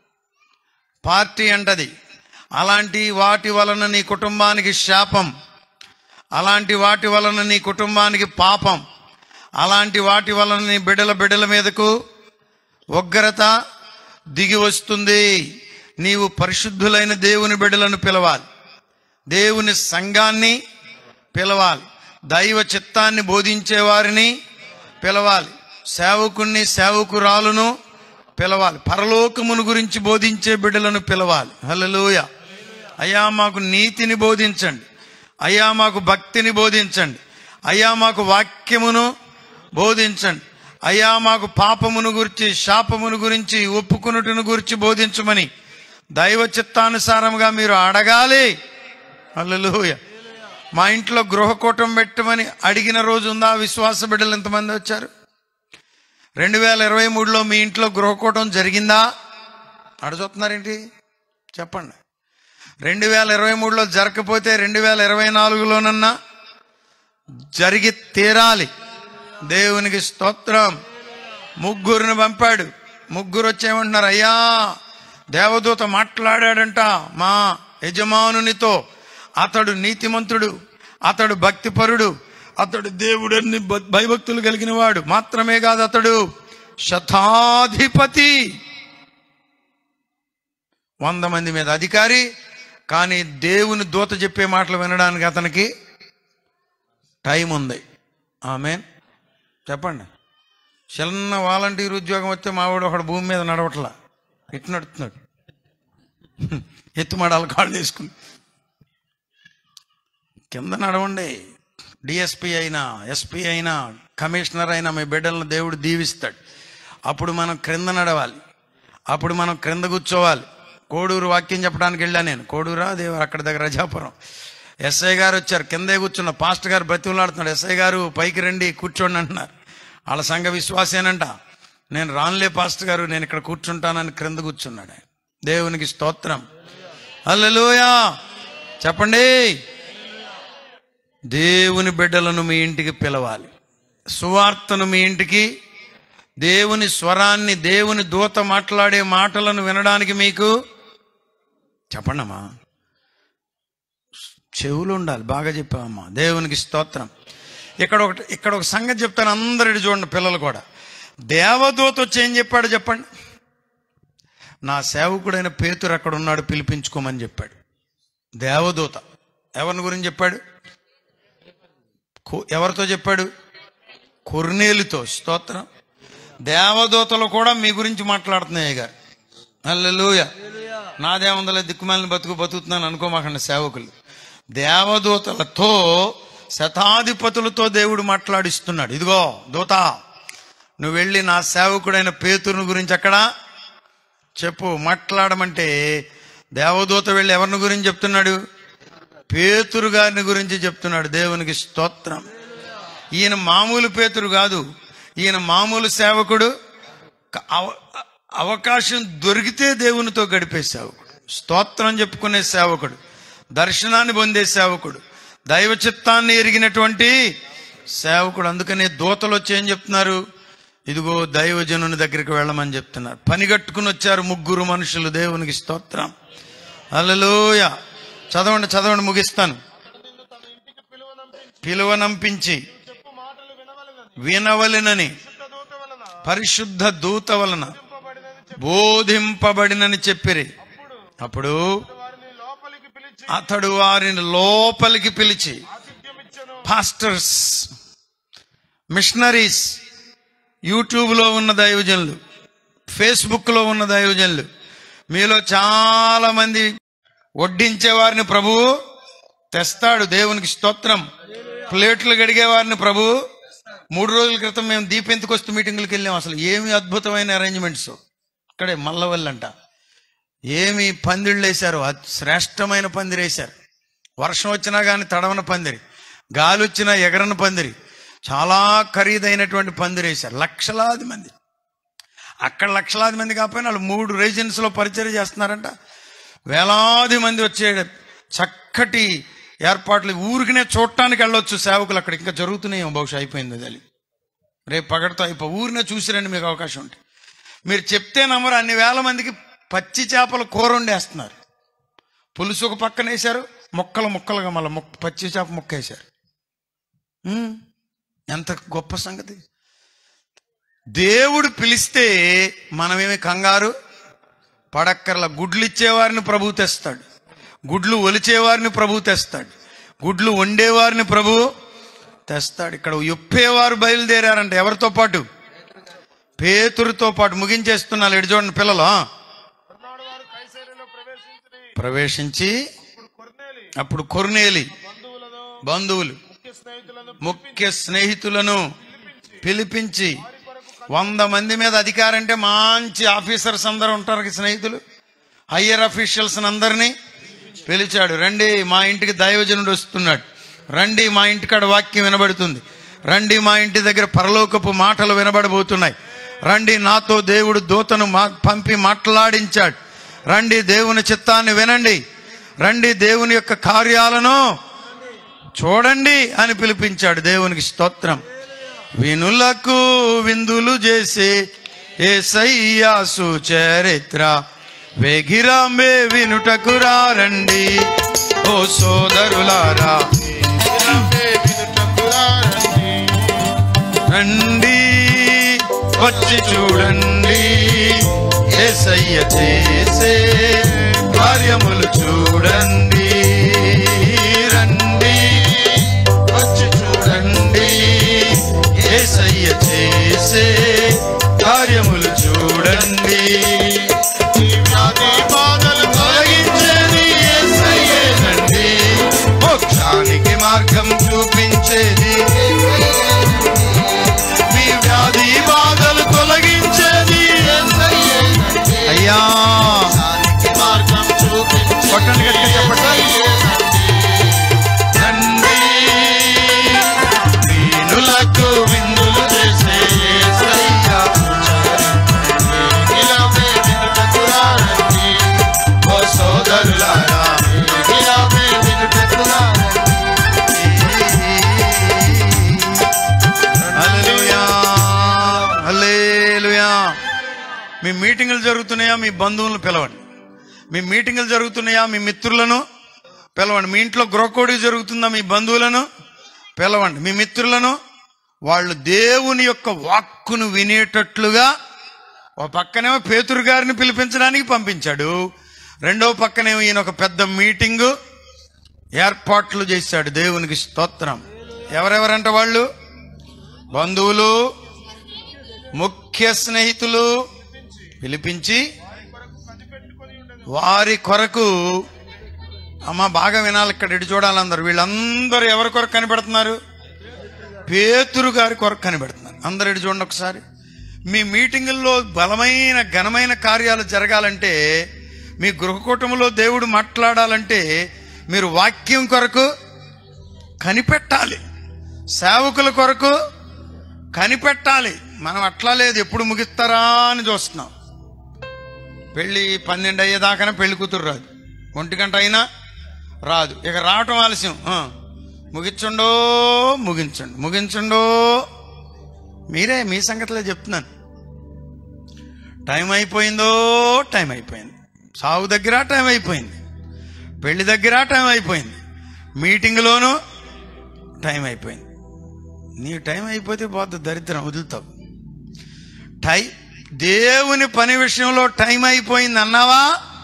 పార్టీ అంటది అలాంటి వాటి వలన నీ కుటుంబానికి శాపం అలాంటి వాటి వలన నీ కుటుంబానికి పాపం అలాంటి వాటి వలన నీ బిడ్డల బిడ్డల మీదకు ఉగ్రత దిగి వస్తుంది నీవు పరిశుద్ధులైన దేవుని బిడ్డలను పిలవాలి దేవుని సంఘాన్ని పిలవాలి దైవ చిత్తాన్ని బోధించే వారిని పిలవాలి సేవకుణ్ణి సేవకురాలును పిలవాలి పరలోకమును గురించి బోధించే బిడ్డలను పిలవాలి హల్లెలూయ అయ్యా మాకు నీతిని బోధించండి అయ్యా మాకు భక్తిని బోధించండి అయ్యా మాకు వాక్యమును బోధించండి అయ్యా మాకు పాపమును గురించి శాపమును గురించి ఒప్పుకునుటను గురించి బోధించమని దైవ చిత్తానుసారంగా మీరు అడగాలి హల్లెలూయ మా ఇంట్లో గృహకూటం పెట్టమని అడిగిన రోజు ఉందా విశ్వాస బిడ్డలు ఎంతమంది వచ్చారు రెండు వేల ఇరవై మూడులో మీ ఇంట్లో గృహకూటం జరిగిందా అడుగుతున్నారేంటి చెప్పండి రెండు వేల ఇరవై మూడులో జరగకపోతే రెండు వేల ఇరవై నాలుగులోనన్నా జరిగి తీరాలి దేవునికి స్తోత్రం ముగ్గురిని పంపాడు ముగ్గురు వచ్చేమంటున్నారు అయ్యా దేవదూత మాట్లాడాడంట మా యజమానునితో అతడు నీతిమంతుడు అతడు భక్తిపరుడు అతడు దేవుడని భ- భయభక్తులు కలిగిన వాడు మాత్రమే కాదు అతడు శతాధిపతి వంద మంది మీద అధికారి కానీ దేవుని దూత చెప్పే మాటలు వినడానికి అతనికి టైం ఉంది ఆమె చెప్పండి చిన్న వాలంటీర్ ఉద్యోగం వస్తే మావాడు ఒకడు భూమి మీద నడవట్లా ఎట్టు నడుతున్నాడు ఎత్తుమడాలు కాళ్ళు వేసుకుని కింద నడవండి డిఎస్పి అయినా ఎస్పీ అయినా కమిషనర్ అయినా మీ బిడ్డలను దేవుడు దీవిస్తాడు అప్పుడు మనం క్రింద నడవాలి అప్పుడు మనం క్రింద కూర్చోవాలి కోడూరు వాక్యం చెప్పడానికి వెళ్ళా నేను కోడూరా దేవ అక్కడ దగ్గర రజాపురం ఎస్ఐ గారు వచ్చారు కిందే కూర్చున్న పాస్టర్ గారు బ్రతిమలాడుతున్నాడు ఎస్ఐ గారు పైకి రండి కూర్చోండి అంటున్నారు వాళ్ళ సంఘ విశ్వాసేనంట నేను రానులే పాస్టర్ గారు నేను ఇక్కడ కూర్చుంటానని క్రింద కూర్చున్నాడు ఆయన దేవునికి స్తోత్రం హల్లెలూయా చెప్పండి దేవుని బిడ్డలను మీ ఇంటికి పిలవాలి సువార్తను మీ ఇంటికి దేవుని స్వరాన్ని దేవుని దూత మాట్లాడే మాటలను వినడానికి మీకు చెప్పండమ్మా చెవులు ఉండాలి బాగా చెప్పావమ్మా దేవునికి స్తోత్రం ఇక్కడ ఒకటి ఇక్కడ ఒక సంగతి చెప్తాను అందరిని చూడండి పిల్లలు కూడా దేవదూత వచ్చి ఏం చెప్పాడు చెప్పండి నా సేవకుడైన పేతురు అక్కడ ఉన్నాడు పిలిపించుకోమని చెప్పాడు దేవదూత ఎవరిని గురించి చెప్పాడు కు- ఎవరితో చెప్పాడు కొర్నేలుతో స్తోత్రం దేవదూతలు కూడా మీ గురించి మాట్లాడుతున్నాయి గారు అల్లెలుయ నాదేముందలే దిక్కుమాలిన బతుకు బతుకుతున్నాను అనుకోమాకండి సేవకులు దేవదూతలతో శతాధిపతులతో దేవుడు మాట్లాడిస్తున్నాడు ఇదిగో దూత నువ్వు వెళ్ళి నా సేవకుడైన పేతురుని గురించి అక్కడ చెప్పు మాట్లాడమంటే దేవదూత వెళ్ళి ఎవరిని గురించి చెప్తున్నాడు పేతురు గారిని గురించి చెప్తున్నాడు దేవునికి స్తోత్రం ఈయన మామూలు పేతురు కాదు ఈయన మామూలు సేవకుడు క- అవ- అవకాశం దొరికితే దేవునితో గడిపే సేవకుడు స్తోత్రం చెప్పుకునే సేవకుడు దర్శనాన్ని పొందే సేవకుడు దైవ చిత్తాన్ని ఎరిగినటువంటి సేవకుడు అందుకనే దూతలు వచ్చి ఏం చెప్తున్నారు ఇదిగో దైవజనుని దగ్గరికి వెళ్ళమని చెప్తున్నారు పని కట్టుకుని వచ్చారు ముగ్గురు మనుషులు దేవునికి స్తోత్రం అలలోయ చదవండి చదవండి ముగిస్తాను నిన్ను తన ఇంటికి పిలువనంపించి పిలువనంపించి చెప్పు మాటలు వినవలెనని వినవలెనని శుద్ధ దూత వలన పరిశుద్ధ దూత వలన పంపబడినని చెప్పి బోధింపబడినని చెప్పిరి అప్పుడు అప్పుడు వారిని లోపలికి పిలిచి అతడు వారిని లోపలికి పిలిచి ఆతిథ్యమిచ్చను పాస్టర్స్ మిషనరీస్ యూట్యూబ్లో ఉన్న దైవజనులు ఫేస్బుక్లో ఉన్న దైవజనులు మీలో చాలా మంది వడ్డించే వారిని ప్రభువు తెస్తాడు దేవునికి స్తోత్రం ప్లేట్లు గడిగే వారిని ప్రభు మూడు రోజుల క్రితం మేము దీపెంతకొస్తు మీటింగులకు వెళ్ళాం అసలు ఏమి అద్భుతమైన అరేంజ్మెంట్స్ ఇక్కడే మల్లవల్లంట ఏమి పందిళ్ళు వేశారు అద్- శ్రేష్టమైన పందిరి వేశారు వర్షం వచ్చినా కానీ తడవన పందిరి గాలి వచ్చినా ఎగరన పందిరి చాలా ఖరీదైనటువంటి పందిరి వేశారు లక్షలాది మంది అక్కడ లక్షలాది మంది కాకపోయినా వాళ్ళు మూడు రీజన్స్లో పరిచయం చేస్తున్నారంట వేలాది మంది వచ్చే చక్కటి ఏర్పాట్లు ఊరికినే చూడటానికి వెళ్ళొచ్చు సేవకులు అక్కడ ఇంకా జరుగుతున్నాయి బహుశా అయిపోయింది అది రేపు పగడతో అయిపో ఊరినే చూసిరండి మీకు అవకాశం ఉంటే మీరు చెప్తే నమ్మరు అన్ని వేల మందికి పచ్చి చేపల కూర వండేస్తున్నారు పులుసు ఒక పక్కన వేశారు ముక్కలు ముక్కలుగా మళ్ళీ ముక్క పచ్చి చేప ముక్క వేశారు ఉమ్, ఎంత గొప్ప సంగతి దేవుడు పిలిస్తే మనమేమి కంగారు పడక్కర్ల గుడ్లు ఇచ్చేవారిని ప్రభు తెస్తాడు గుడ్లు ఒలిచేవారిని ప్రభు తెస్తాడు గుడ్లు వండేవారిని ప్రభు తెస్తాడు ఇక్కడ ఒప్పేవారు బయలుదేరారంట ఎవరితో పాటు పేతురుతో పాటు ముగించేస్తున్నారు ఇటు చూడండి పిల్లలు ఆ. మర్నాడు వారు కైసరిలో ప్రవేశించి ప్రవేశించి ఇప్పుడు కొర్నేలి అప్పుడు కొర్నేలి బంధువులను బంధువులు ముఖ్య స్నేహితులను ముఖ్య స్నేహితులను పిలిపించి వంద మంది మీద అధికారం అంటే మంచి ఆఫీసర్స్ అందరూ ఉంటారు కదా స్నేహితులు హయ్యర్ అఫీషియల్స్ అందరినీ పిలిచాడు రండి మా ఇంటికి దైవజనుడు వస్తున్నాడు రండి మా ఇంటికాడ వాక్యం వినబడుతుంది రండి మా ఇంటి దగ్గర పరలోకపు మాటలు వినబడబోతున్నాయి రండి నాతో దేవుడు దూతను మా పంపి మాట్లాడించాడు రండి దేవుని చిత్తాన్ని వినండి రండి దేవుని యొక్క కార్యాలను చూడండి అని పిలిపించాడు దేవునికి స్తోత్రం వినులకు విందులు చేసే ఏ సయ్యాసు చరిత్ర వెగిరాంబే వినుటకు రండి ఓ సోదరులారా రండి వచ్చి చూడండి ఏసయ్య చేసే కార్యములు చూడండి రండి వచ్చి చూడండి ఏసయ్య చేసే కార్యములు చూడండి ఈ వ్యాధి బాధలు తొలగించేది యేసయ్యేనండి మోక్షానికి మార్గం చూపించేది మీ వ్యాధి బాధలు తొలగించేది అయ్యా మీ మీటింగులు జరుగుతున్నాయా మీ బంధువులను పిలవండి మీ మీటింగులు జరుగుతున్నాయా మీ మిత్రులను పిలవండి మీ ఇంట్లో గృహకోడి జరుగుతుందా మీ బంధువులను పిలవండి మీ మిత్రులను వాళ్ళు దేవుని యొక్క వాక్కును వినేటట్లుగా ఒక పక్కనేమో పేతురు గారిని పిలిపించడానికి పంపించాడు రెండవ పక్కనేమో ఈయన ఒక పెద్ద మీటింగు ఏర్పాట్లు చేశాడు దేవునికి స్తోత్రం ఎవరెవరంట వాళ్ళు బంధువులు ముఖ్య స్నేహితులు పిలిపించి వారి కొరకు అమ్మ బాగా వినాలి ఇక్కడ ఇటు చూడాలి అందరు వీళ్ళందరూ ఎవరి కొరకు కనిపెడుతున్నారు పేతురు గారి కొరకు కనిపెడుతున్నారు అందరు ఇటు చూడండి ఒకసారి మీ మీటింగుల్లో బలమైన ఘనమైన కార్యాలు జరగాలంటే మీ గృహకూటములో దేవుడు మాట్లాడాలంటే మీరు వాక్యం కొరకు కనిపెట్టాలి సేవకుల కొరకు కనిపెట్టాలి మనం అట్లా లేదు ఎప్పుడు ముగిస్తారా అని చూస్తున్నాం పెళ్లి పన్నెండు అయ్యేదాకానే పెళ్లి కూతురు రాదు ఒంటి గంట అయినా రాదు ఇక రావటం ఆలస్యం ఆ, ముగించండో ముగించండి ముగించండో మీరే మీ సంగతిలో చెప్తున్నాను టైం అయిపోయిందో టైం అయిపోయింది సాగు దగ్గర టైం అయిపోయింది పెళ్లి దగ్గర టైం అయిపోయింది మీటింగ్లోనూ టైం అయిపోయింది నీ టైం అయిపోతే పోద్ది దరిద్రం వదులుతావు టై దేవుని పని విషయంలో టైం అయిపోయింది అన్నావా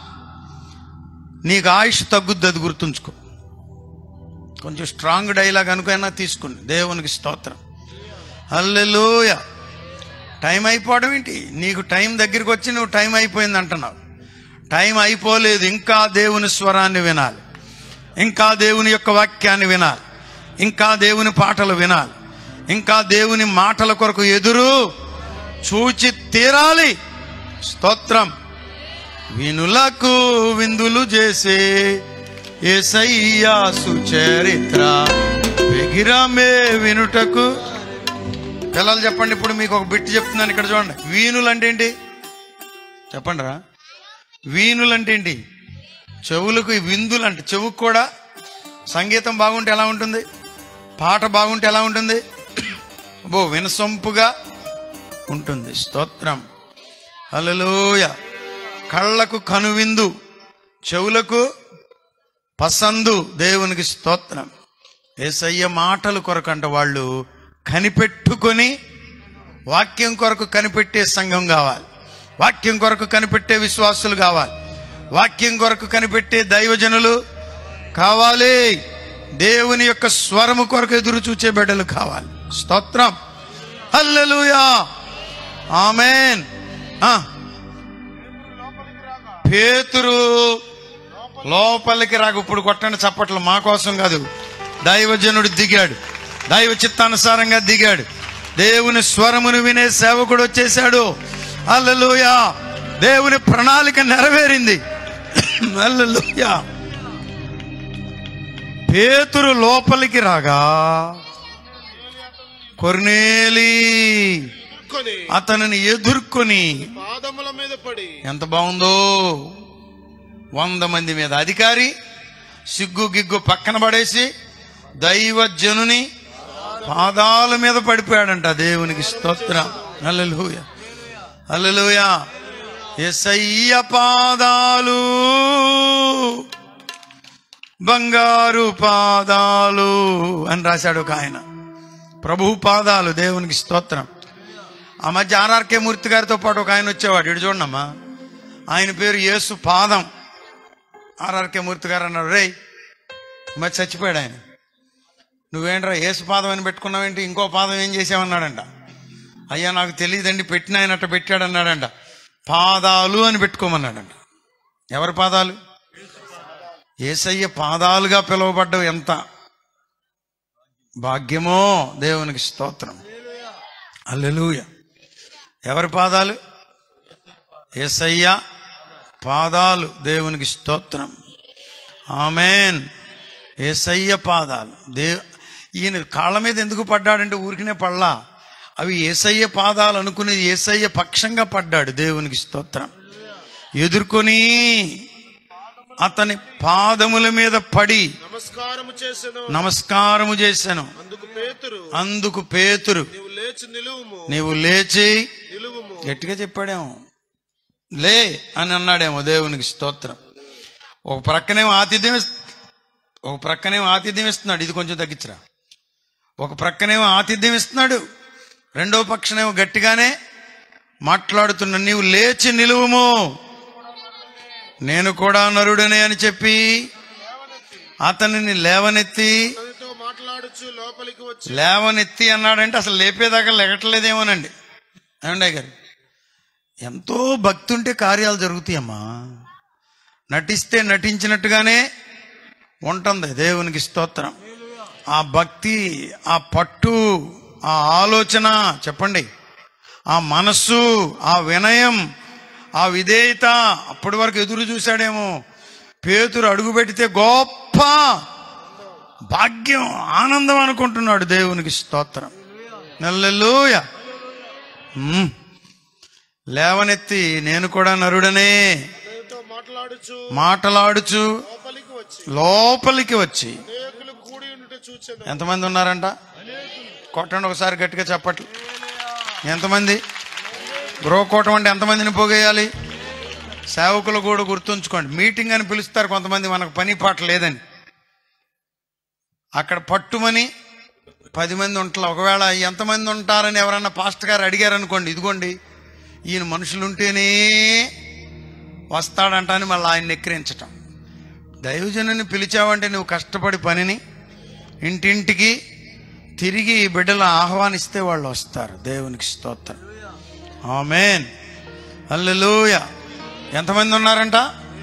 నీకు ఆయుష్ తగ్గుద్ది అది గుర్తుంచుకో కొంచెం స్ట్రాంగ్ డైలాగ్ అనుకైనా తీసుకుని దేవునికి స్తోత్రం అల్లెలోయ టైం అయిపోవడం ఏంటి నీకు టైం దగ్గరికి వచ్చి నువ్వు టైం అయిపోయింది అంటున్నావు టైం అయిపోలేదు ఇంకా దేవుని స్వరాన్ని వినాలి ఇంకా దేవుని యొక్క వాక్యాన్ని వినాలి ఇంకా దేవుని పాటలు వినాలి ఇంకా దేవుని మాటల కొరకు ఎదురు చూచి తీరాలి స్తోత్రం వినులకు విందులు చేసే ఏసయ్యా సుచరిత్ర వెగిరమే వినుటకు పిల్లలు చెప్పండి ఇప్పుడు మీకు ఒక బిట్ చెప్తున్నాను ఇక్కడ చూడండి వీణులు అంటే ఏంటి చెప్పండి రా వీణులు అంటే ఏంటి చెవులకు ఈ విందులు అంటే చెవుకు కూడా సంగీతం బాగుంటే ఎలా ఉంటుంది పాట బాగుంటే ఎలా ఉంటుంది బో వినసొంపుగా ఉంటుంది స్తోత్రం హల్లెలూయ కళ్ళకు కనువిందు చెవులకు పసందు దేవునికి స్తోత్రం ఏసయ్య మాటలు కొరకంట వాళ్ళు కనిపెట్టుకొని వాక్యం కొరకు కనిపెట్టే సంఘం కావాలి వాక్యం కొరకు కనిపెట్టే విశ్వాసులు కావాలి వాక్యం కొరకు కనిపెట్టే దైవజనులు కావాలి దేవుని యొక్క స్వరము కొరకు ఎదురు చూచే బిడ్డలు కావాలి స్తోత్రం హల్లెలూయా ఆమెన్ ఆ, పేతురు లోపలికి రాక ఇప్పుడు కొట్టండి చప్పట్లు మా కోసం కాదు దైవజనుడు దిగాడు దైవ చిత్తానుసారంగా దిగాడు దేవుని స్వరమును వినే సేవకుడు వచ్చేసాడు అల్లెలుయా దేవుని ప్రణాళిక నెరవేరింది అల్లెలుయా పేతురు లోపలికి రాగా కొర్నేలి కొని అతనిని ఎదుర్కొని పాదముల మీద పడి ఎంత బాగుందో వంద మంది మీద అధికారి సిగ్గు గిగ్గు పక్కన పడేసి దైవజనుని పాదాల మీద పడిపోయాడంట దేవునికి స్తోత్రం అల్లెలూయ అల్లెలూయ ఎసయ్య పాదాలు బంగారు పాదాలు అని రాశాడు ఒక ఆయన ప్రభు పాదాలు దేవునికి స్తోత్రం ఆ మధ్య ఆర్ఆర్కే మూర్తి గారితో పాటు ఒక ఆయన వచ్చేవాడు ఇటు చూడమ్మా ఆయన పేరు యేసు పాదం ఆర్ఆర్కే మూర్తి గారు అన్నారు రేయ్ మరి చచ్చిపోయాడు ఆయన నువ్వేంట్రా యేసు పాదం అని పెట్టుకున్నావేంటి ఇంకో పాదం ఏం చేసావన్నాడంట అయ్యా నాకు తెలియదండి పెట్టిన ఆయన అట్ట పెట్టాడన్నాడంట పాదాలు అని పెట్టుకోమన్నాడంట ఎవరి పాదాలు ఏసయ్య పాదాలుగా పిలువబడ్డవు ఎంత భాగ్యమో దేవునికి స్తోత్రం అల్లెలూయ ఎవరి పాదాలు ఏసయ్య పాదాలు దేవునికి స్తోత్రం ఆమెన్ ఏసయ్య పాదాలు దేవ్ ఈయన కాళ్ళ మీద ఎందుకు పడ్డాడంటే ఊరికనే పడలా అవి ఏసయ్య పాదాలు అనుకునేది ఏసయ్య పక్షంగా పడ్డాడు దేవునికి స్తోత్రం ఎదుర్కొని అతని పాదముల మీద పడి నమస్కారము చేసెను నమస్కారము చేశాను అందుకు పేతురు అందుకు పేతురు నీవు లేచి నిలువుము నీవు లేచి నిలువుము గట్టిగా చెప్పాడేమో లే అని అన్నాడేమో దేవునికి స్తోత్రం ఒక ప్రక్కనేమో ఆతిథ్యం ఇస్- ఒక ప్రక్కనేమో ఆతిథ్యం ఇస్తున్నాడు ఇది కొంచెం తగ్గించరా ఒక ప్రక్కనేమో ఆతిథ్యం ఇస్తున్నాడు రెండో పక్షనేమో గట్టిగానే మాట్లాడుతున్నా నీవు లేచి నిలువుము నేను కూడా నరుడనే అని చెప్పి అతనిని లేవనెత్తి అతనితో మాట్లాడుచు లోపలికి వచ్చి లేవనెత్తి అన్నాడంటే అసలు లేపేదాకా లెగట్లేదేమోనండి ఏమండే గారు ఎంతో భక్తి ఉంటే కార్యాలు జరుగుతాయమ్మా నటిస్తే నటించినట్టుగానే ఉంటుంది దేవునికి స్తోత్రం ఆ భక్తి ఆ పట్టు ఆ ఆలోచన చెప్పండి ఆ మనస్సు ఆ వినయం ఆ విధేయత అప్పటి వరకు ఎదురు చూశాడేమో పేతురు అడుగు పెడితే గొప్ప భాగ్యం ఆనందం అనుకుంటున్నాడు దేవునికి స్తోత్రం నెల్లెల్లుయ లేవనెత్తి నేను కూడా నరుడనే అతనితో మాట్లాడుచు మాటలాడుచు లోపలికి వచ్చి లోపలికి వచ్చి అనేకులు కూడి ఉండుట చూచెను ఎంతమంది ఉన్నారంట కొట్టండి ఒకసారి గట్టిగా చెప్పట్లు ఎంతమంది గృహకూటం అంటే ఎంతమందిని పోగేయాలి సేవకులు కూడా గుర్తుంచుకోండి మీటింగ్ అని పిలుస్తారు కొంతమంది మనకు పని పాట లేదని అక్కడ పట్టుమని పది మంది ఉంటారు ఒకవేళ ఎంతమంది ఉంటారని ఎవరన్నా పాస్టర్ గారు అడిగారు అనుకోండి ఇదిగోండి ఈయన మనుషులుంటేనే వస్తాడంట అని మళ్ళీ ఆయన ఎక్కిరించటం దైవజనుని పిలిచావంటే నువ్వు కష్టపడి పనిని ఇంటింటికి తిరిగి ఈ బిడ్డలు ఆహ్వానిస్తే వాళ్ళు వస్తారు దేవునికి స్తోత్రం ఆమెన్ అల్లెలూయ ఎంతమంది ఉన్నారంట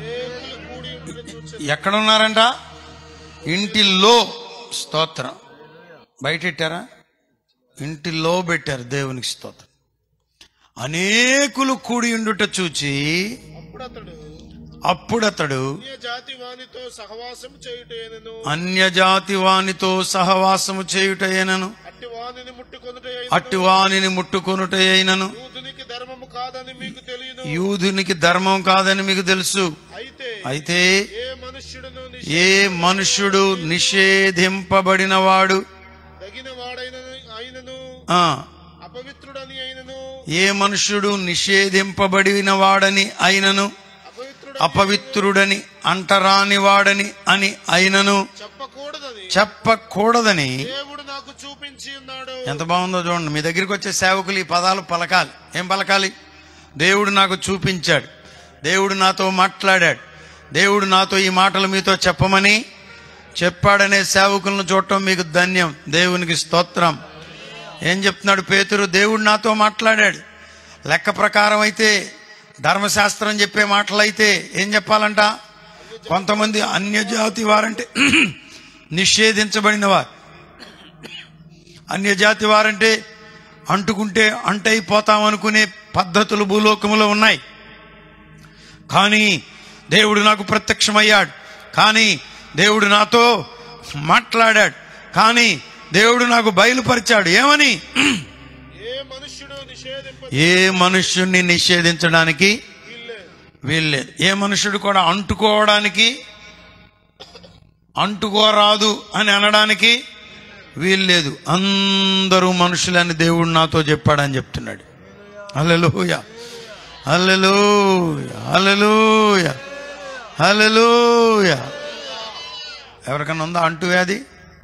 ఎక్కడ ఉన్నారంట ఇంటిలో స్తోత్రం బయట పెట్టారా ఇంటిలో పెట్టారు దేవునికి స్తోత్రం అనేకులు కూడి ఉండుట చూచి అప్పుడు అతడు అప్పుడు అతడు అన్య జాతి వానితో సహవాసం చేయుటేనను అన్యజాతి వానితో సహవాసము చేయుటయేనను అట్టి వానిని ముట్టుకొనుట అట్టి వానిని ముట్టుకొనుటయైనను యూదునికి ధర్మము కాదని మీకు తెలియను యూదునికి ధర్మం కాదని మీకు తెలుసు అయితే అయితే ఏ మనుష్యుడును ఏ మనుష్యుడు నిషేధింపబడినవాడు తగిన వాడైన అయినను ఆ, అపవిత్రుడని అయినను ఏ మనుష్యుడు నిషేధింపబడిన వాడని అయినను అపవిత్రుడు అపవిత్రుడని అంటరాని వాడని అని అయినను చెప్పకూడదని చెప్పకూడదని దేవుడు నాకు చూపించి ఉన్నాడు ఎంత బాగుందో చూడండి మీ దగ్గరికి వచ్చే సేవకులు ఈ పదాలు పలకాలి ఏం పలకాలి దేవుడు నాకు చూపించాడు దేవుడు నాతో మాట్లాడాడు దేవుడు నాతో ఈ మాటలు మీతో చెప్పమని చెప్పాడనే సేవకులను చూడటం మీకు ధన్యం దేవునికి స్తోత్రం ఏం చెప్తున్నాడు పేతురు దేవుడు నాతో మాట్లాడాడు లెక్క ప్రకారం అయితే ధర్మశాస్త్రం చెప్పే మాటలైతే ఏం చెప్పాలంట కొంతమంది అన్యజాతి వారంటే నిషేధించబడిన వారు అన్యజాతి వారంటే అంటుకుంటే అంటైపోతాం అనుకునే పద్ధతులు భూలోకములో ఉన్నాయి కానీ దేవుడు నాకు ప్రత్యక్షమయ్యాడు కానీ దేవుడు నాతో మాట్లాడాడు కానీ దేవుడు నాకు బయలుపరిచాడు ఏమని ఏ మనుష్యుడు నిషేధింప ఏ మనుష్యుణ్ణి నిషేధించడానికి వీల్లేదు వీల్లేదు ఏ మనుషుడు కూడా అంటుకోవడానికి అంటుకోరాదు అని అనడానికి వీల్లేదు అందరూ మనుషులని దేవుడు నాతో చెప్పాడని చెప్తున్నాడు అల్లెలూయ అల్లెలూయ అల్లెలూయ అల్లెలూయ ఎవరికన్నా ఉందా అంటు వ్యాధి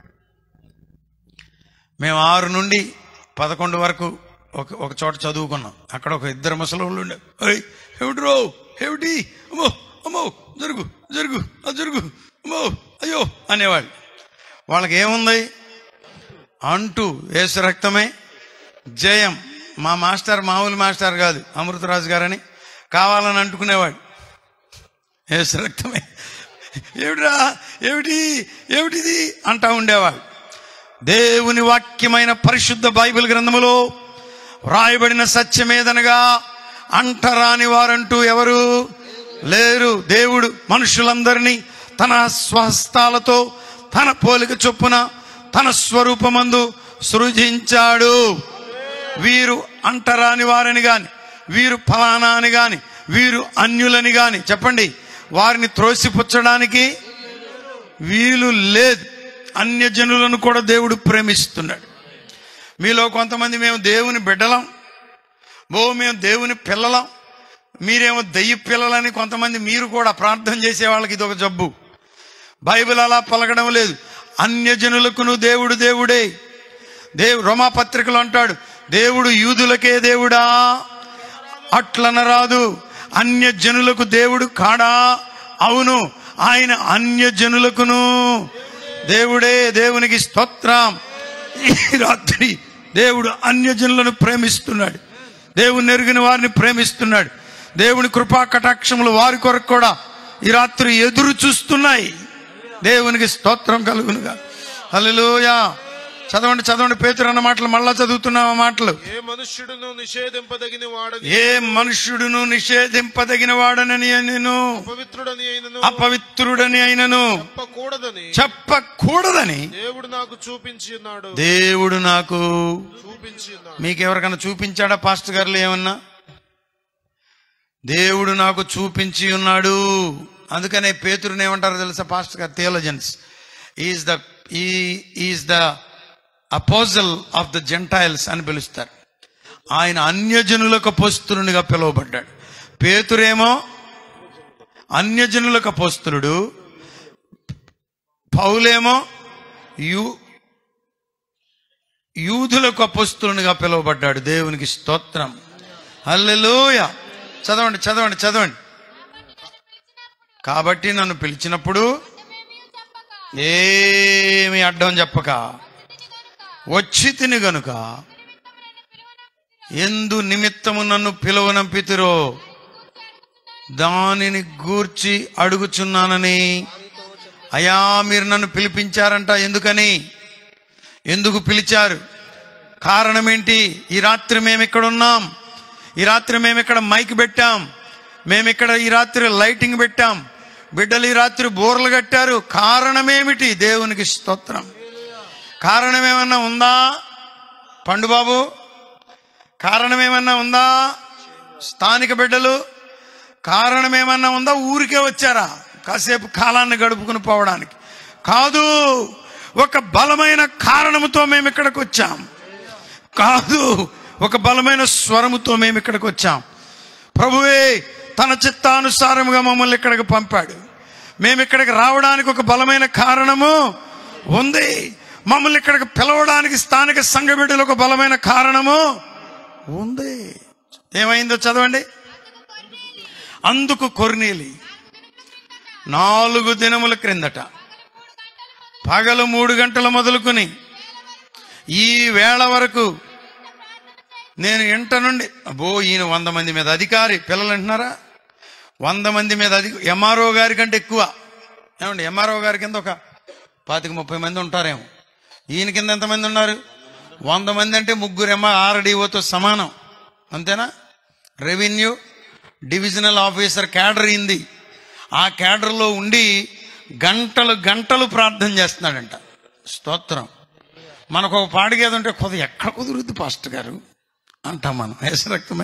మేము ఆరు నుండి పదకొండు వరకు ఒక ఒక చోట చదువుకున్నాం అక్కడ ఒక ఇద్దరు ముసలోళ్ళు ఉండే "ఏయ్, ఏమిటి రో ఏమిటి అమ్మో అమ్మో జరుగు జరుగు ఆ జరుగు అమ్మో అయ్యో అనేవాళ్ళు వాళ్ళకి ఏముంది అంటూ వేసు రక్తమే జయం మా మాస్టర్ మామూలు మాస్టర్ కాదు అమృతరాజు గారని కావాలని అంటుకునేవాడు ఏసు రక్తమే ఏమిటిరా ఏమిటి ఏమిటిది అంటా ఉండేవాడు దేవుని వాక్యమైన పరిశుద్ధ బైబిల్ గ్రంథములో వ్రాయబడిన సత్యమేదనగా అంటరాని వారంటూ ఎవరు లేరు దేవుడు మనుషులందరినీ తన స్వహస్తాలతో తన పోలిక చొప్పున తన స్వరూపమందు సృజించాడు వీరు అంటరాని వారని గాని వీరు ఫలానా అని గాని వీరు అన్యులని గాని చెప్పండి వారిని త్రోసిపుచ్చడానికి వీలు లేదు అన్యజనులను కూడా దేవుడు ప్రేమిస్తున్నాడు మీలో కొంతమంది మేము దేవుని బిడ్డలం ఓ మేము దేవుని పిల్లలం మీరేమో దయ్య పిల్లలని కొంతమంది మీరు కూడా ప్రార్థన చేసే వాళ్ళకి ఇది ఒక జబ్బు బైబిల్ అలా పలకడం లేదు అన్యజనులకును దేవుడు దేవుడే దేవు రోమాపత్రికలు అంటాడు దేవుడు యూదులకే దేవుడా అట్లనరాదు అన్య జనులకు దేవుడు కాడా అవును ఆయన అన్య జనులకును దేవుడే దేవునికి స్తోత్రం ఈ రాత్రి దేవుడు అన్య జనులను ప్రేమిస్తున్నాడు దేవుని ఎరిగిన వారిని ప్రేమిస్తున్నాడు దేవుని కృపా కటాక్షములు వారి కొరకు కూడా ఈ రాత్రి ఎదురు చూస్తున్నాయి దేవునికి స్తోత్రం కలుగునుగా హల్లెలూయా చదవండి చదవండి పేతురు అన్న మాటలు మళ్ళా చదువుతున్నాం ఆ మాటలు ఏ మనుష్యుడును నిషేధింపదగిన వాడని ఏ మనుష్యుడును నిషేధింపదగిన వాడనని నేను పవిత్రుడని అయినను అపవిత్రుడని అయినను చెప్పకూడదని చెప్పకూడదని దేవుడు నాకు చూపించి ఉన్నాడు దేవుడు నాకు చూపించి ఉన్నాడు మీకు ఎవరికైనా చూపించాడా పాస్టర్ గారులు ఏమన్నా దేవుడు నాకు చూపించి ఉన్నాడు అందుకనే పేతురుని ఏమంటారో తెలుసా పాస్టర్ గారు theologians is the is the apostle of the Gentiles అని పిలుస్తారు ఆయన అన్యజనులకు అపోస్తులునిగా పిలువబడ్డాడు పేతురేమో అన్యజనులకు అపోస్తులుడు పౌలేమో యు యూదులకు అపస్తులునిగా పిలువబడ్డాడు దేవునికి స్తోత్రం హల్లెలూయ చదవండి చదవండి చదవండి కాబట్టి నన్ను పిలిచినప్పుడు ఏమి అడ్డం చెప్పక వచ్చి తిని గనుక ఎందు నిమిత్తము నన్ను పిలువనంపితిరో దానిని గూర్చి అడుగుచున్నానని అయా మీరు నన్ను పిలిపించారంట ఎందుకని ఎందుకు పిలిచారు కారణం ఏంటి ఈ రాత్రి మేము ఇక్కడ ఉన్నాం ఈ రాత్రి మేము ఇక్కడ మైక్ పెట్టాం మేము ఇక్కడ ఈ రాత్రి లైటింగ్ పెట్టాం బిడ్డలు ఈ రాత్రి బోర్లు కట్టారు కారణమేమిటి దేవునికి స్తోత్రం కారణం ఏమన్నా ఉందా పండుబాబు కారణం ఏమన్నా ఉందా స్థానిక బిడ్డలు కారణం ఏమన్నా ఉందా ఊరికే వచ్చారా కాసేపు కాలాన్ని గడుపుకుని పోవడానికి కాదు ఒక బలమైన కారణముతో మేము ఇక్కడికి వచ్చాం కాదు ఒక బలమైన స్వరముతో మేము ఇక్కడికి వచ్చాం ప్రభువే తన చిత్తానుసారముగా మమ్మల్ని ఇక్కడికి పంపాడు మేము ఇక్కడికి రావడానికి ఒక బలమైన కారణము ఉంది మమ్మల్ని ఇక్కడికి పిలవడానికి స్థానిక సంఘ బిడ్డలు ఒక బలమైన కారణము ఉంది ఏమైందో చదవండి అందుకు కొర్నేలి నాలుగు దినముల క్రిందట పగలు మూడు గంటల మొదలుకొని ఈ వేళ వరకు నేను ఇంట నుండి అబ్బో ఈయన వంద మంది మీద అధికారి పిల్లలు అంటున్నారా వంద మంది మీద అధి ఎంఆర్ఓ గారి కంటే ఎక్కువ ఏమండి ఎంఆర్ఓ గారి కింద ఒక పాతిక ముప్పై మంది ఉంటారేమో ఈయన కింద ఎంతమంది ఉన్నారు వంద మంది అంటే ముగ్గురు ఎంఆ ఆర్డీఓతో సమానం అంతేనా రెవెన్యూ డివిజనల్ ఆఫీసర్ క్యాడర్ ఇంది ఆ క్యాడర్లో ఉండి గంటలు గంటలు ప్రార్థన చేస్తున్నాడంట స్తోత్రం మనకు ఒక పాడిగేది ఉంటే కొద్ది ఎక్కడ కుదురుద్ది పాస్టర్ గారు అంటాం మనం రక్తమే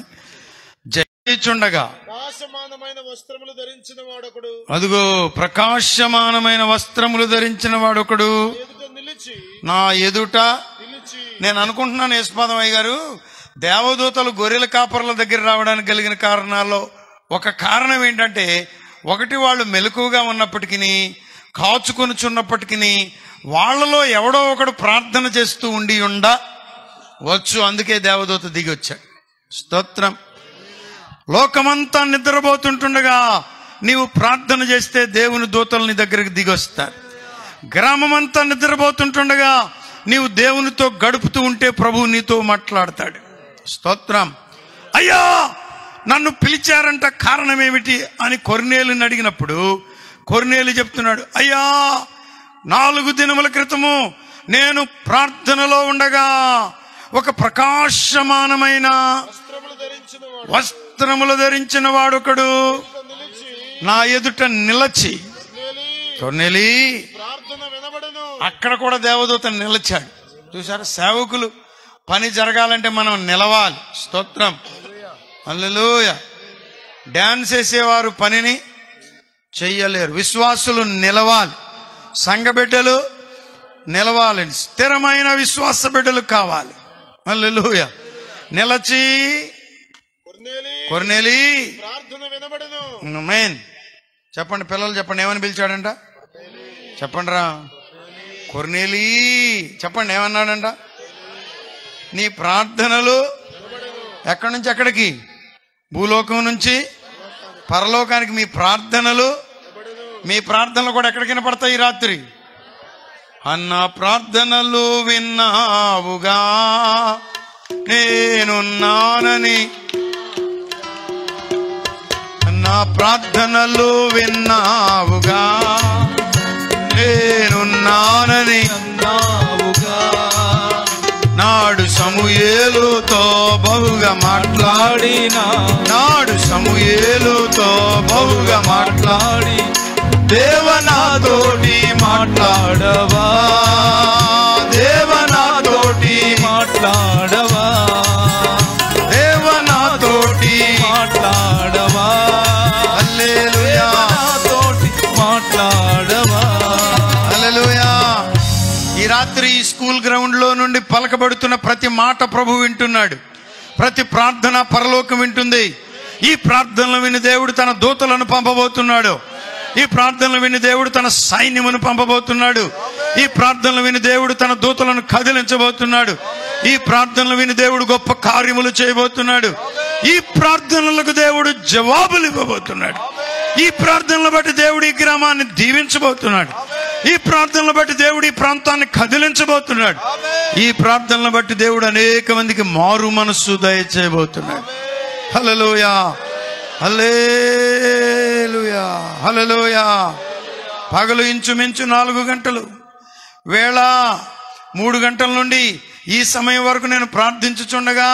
జయించుండగా ప్రకాశమానమైన వస్త్రములు ధరించిన వాడొకడు అదుగో ప్రకాశమానమైన వస్త్రములు ధరించిన వాడొకడు ఎదుట నిలిచి నా ఎదుట నిలిచి నేను అనుకుంటున్నాను యశ్పాదమయ్య గారు దేవదూతలు గొర్రెల కాపర్ల దగ్గర రావడానికి కలిగిన కారణాల్లో ఒక కారణం ఏంటంటే ఒకటి వాళ్ళు మెలకుగా ఉన్నప్పటికీ కాచుకొనుచున్నప్పటికీ వాళ్ళలో ఎవడో ఒకడు ప్రార్థన చేస్తూ ఉండి ఉండ వచ్చు అందుకే దేవదూత దిగి వచ్చాడు స్తోత్రం లోకమంతా నిద్రపోతుంటుండగా నీవు ప్రార్థన చేస్తే దేవుని దూతలు నీ దగ్గరికి దిగొస్తారు గ్రామమంతా నిద్రపోతుంటుండగా నీవు దేవునితో గడుపుతూ ఉంటే ప్రభువు నీతో మాట్లాడతాడు స్తోత్రం అయ్యా నన్ను పిలిచారంట కారణం ఏమిటి అని కొర్నేలుని అడిగినప్పుడు కొర్నేలు చెప్తున్నాడు అయ్యా నాలుగు దినముల క్రితము నేను ప్రార్థనలో ఉండగా ఒక ప్రకాశమానమైన వస్త్రములు ధరించిన వాడు వస్త్రములు ధరించిన వాడొకడు నిలిచి నా ఎదుట నిలచి మేలి కొర్నేలి ప్రార్థన వినబడను అక్కడ కూడా దేవదూత నిలిచాడు చూసారా సేవకులు పని జరగాలంటే మనం నిలవాలి స్తోత్రం అల్లెలూయ డాన్స్ వేసేవారు పనిని చెయ్యలేరు విశ్వాసులు నిలవాలి సంఘ బిడ్డలు నిలవాలి స్థిరమైన విశ్వాస బిడ్డలు కావాలి అల్లెలూయ నిలచి కొర్నేలి కొర్నేలి ప్రార్థన వినబడను మెయిన్ చెప్పండి పిల్లలు చెప్పండి ఏమని పిలిచాడంట చెప్పండి రా కొర్నేలి చెప్పండి ఏమన్నాడంట నీ ప్రార్థనలు ఎక్కడి నుంచి ఎక్కడికి భూలోకం నుంచి పరలోకానికి మీ ప్రార్థనలు మీ ప్రార్థనలు కూడా ఎక్కడికి వినపడతాయి ఈ రాత్రి అన్న ప్రార్థనలు విన్నావుగా నేనున్నానని నా ప్రార్థనలు విన్నావుగా నేనున్నానని నావుగా నాడు సమూయేలుతో బహుగా మాట్లాడి ఆడినా నాడు సమూయేలుతో బహుగా మాట్లాడి దేవనాతోటి మాట్లాడవా దేవనాతోటి మాట్లాడవా దేవనాతోటి మాట్లాడవా హల్లెలూయా నాతోటి మాట్లాడవా హల్లెలూయా ఈ రాత్రి ఈ స్కూల్ గ్రౌండ్ లో నుండి పలకబడుతున్న ప్రతి మాట ప్రభు వింటున్నాడు ప్రతి ప్రార్థన పరలోకం వింటుంది ఈ ప్రార్థనలు విని దేవుడు తన దూతలను పంపబోతున్నాడు ఈ ప్రార్థనలు విని దేవుడు తన సైన్యమును పంపబోతున్నాడు ఈ ప్రార్థనలు విని దేవుడు తన దూతలను కదిలించబోతున్నాడు ఈ ప్రార్థనలు విని దేవుడు గొప్ప కార్యములు చేయబోతున్నాడు ఈ ప్రార్థనలకు దేవుడు జవాబులు ఇవ్వబోతున్నాడు ఈ ప్రార్థనలు బట్టి దేవుడు ఈ గ్రామాన్ని దీవించబోతున్నాడు ఈ ప్రార్థనలు బట్టి దేవుడు ఈ ప్రాంతాన్ని కదిలించబోతున్నాడు ఈ ప్రార్థనలు బట్టి దేవుడు అనేక మందికి మారు మనస్సు దయచేయబోతున్నాడు హలలోయా హలేలుయా హలలోయా పగలు ఇంచుమించు నాలుగు గంటలు వేళ మూడు గంటల నుండి ఈ సమయం వరకు నేను ప్రార్థించుచుండగా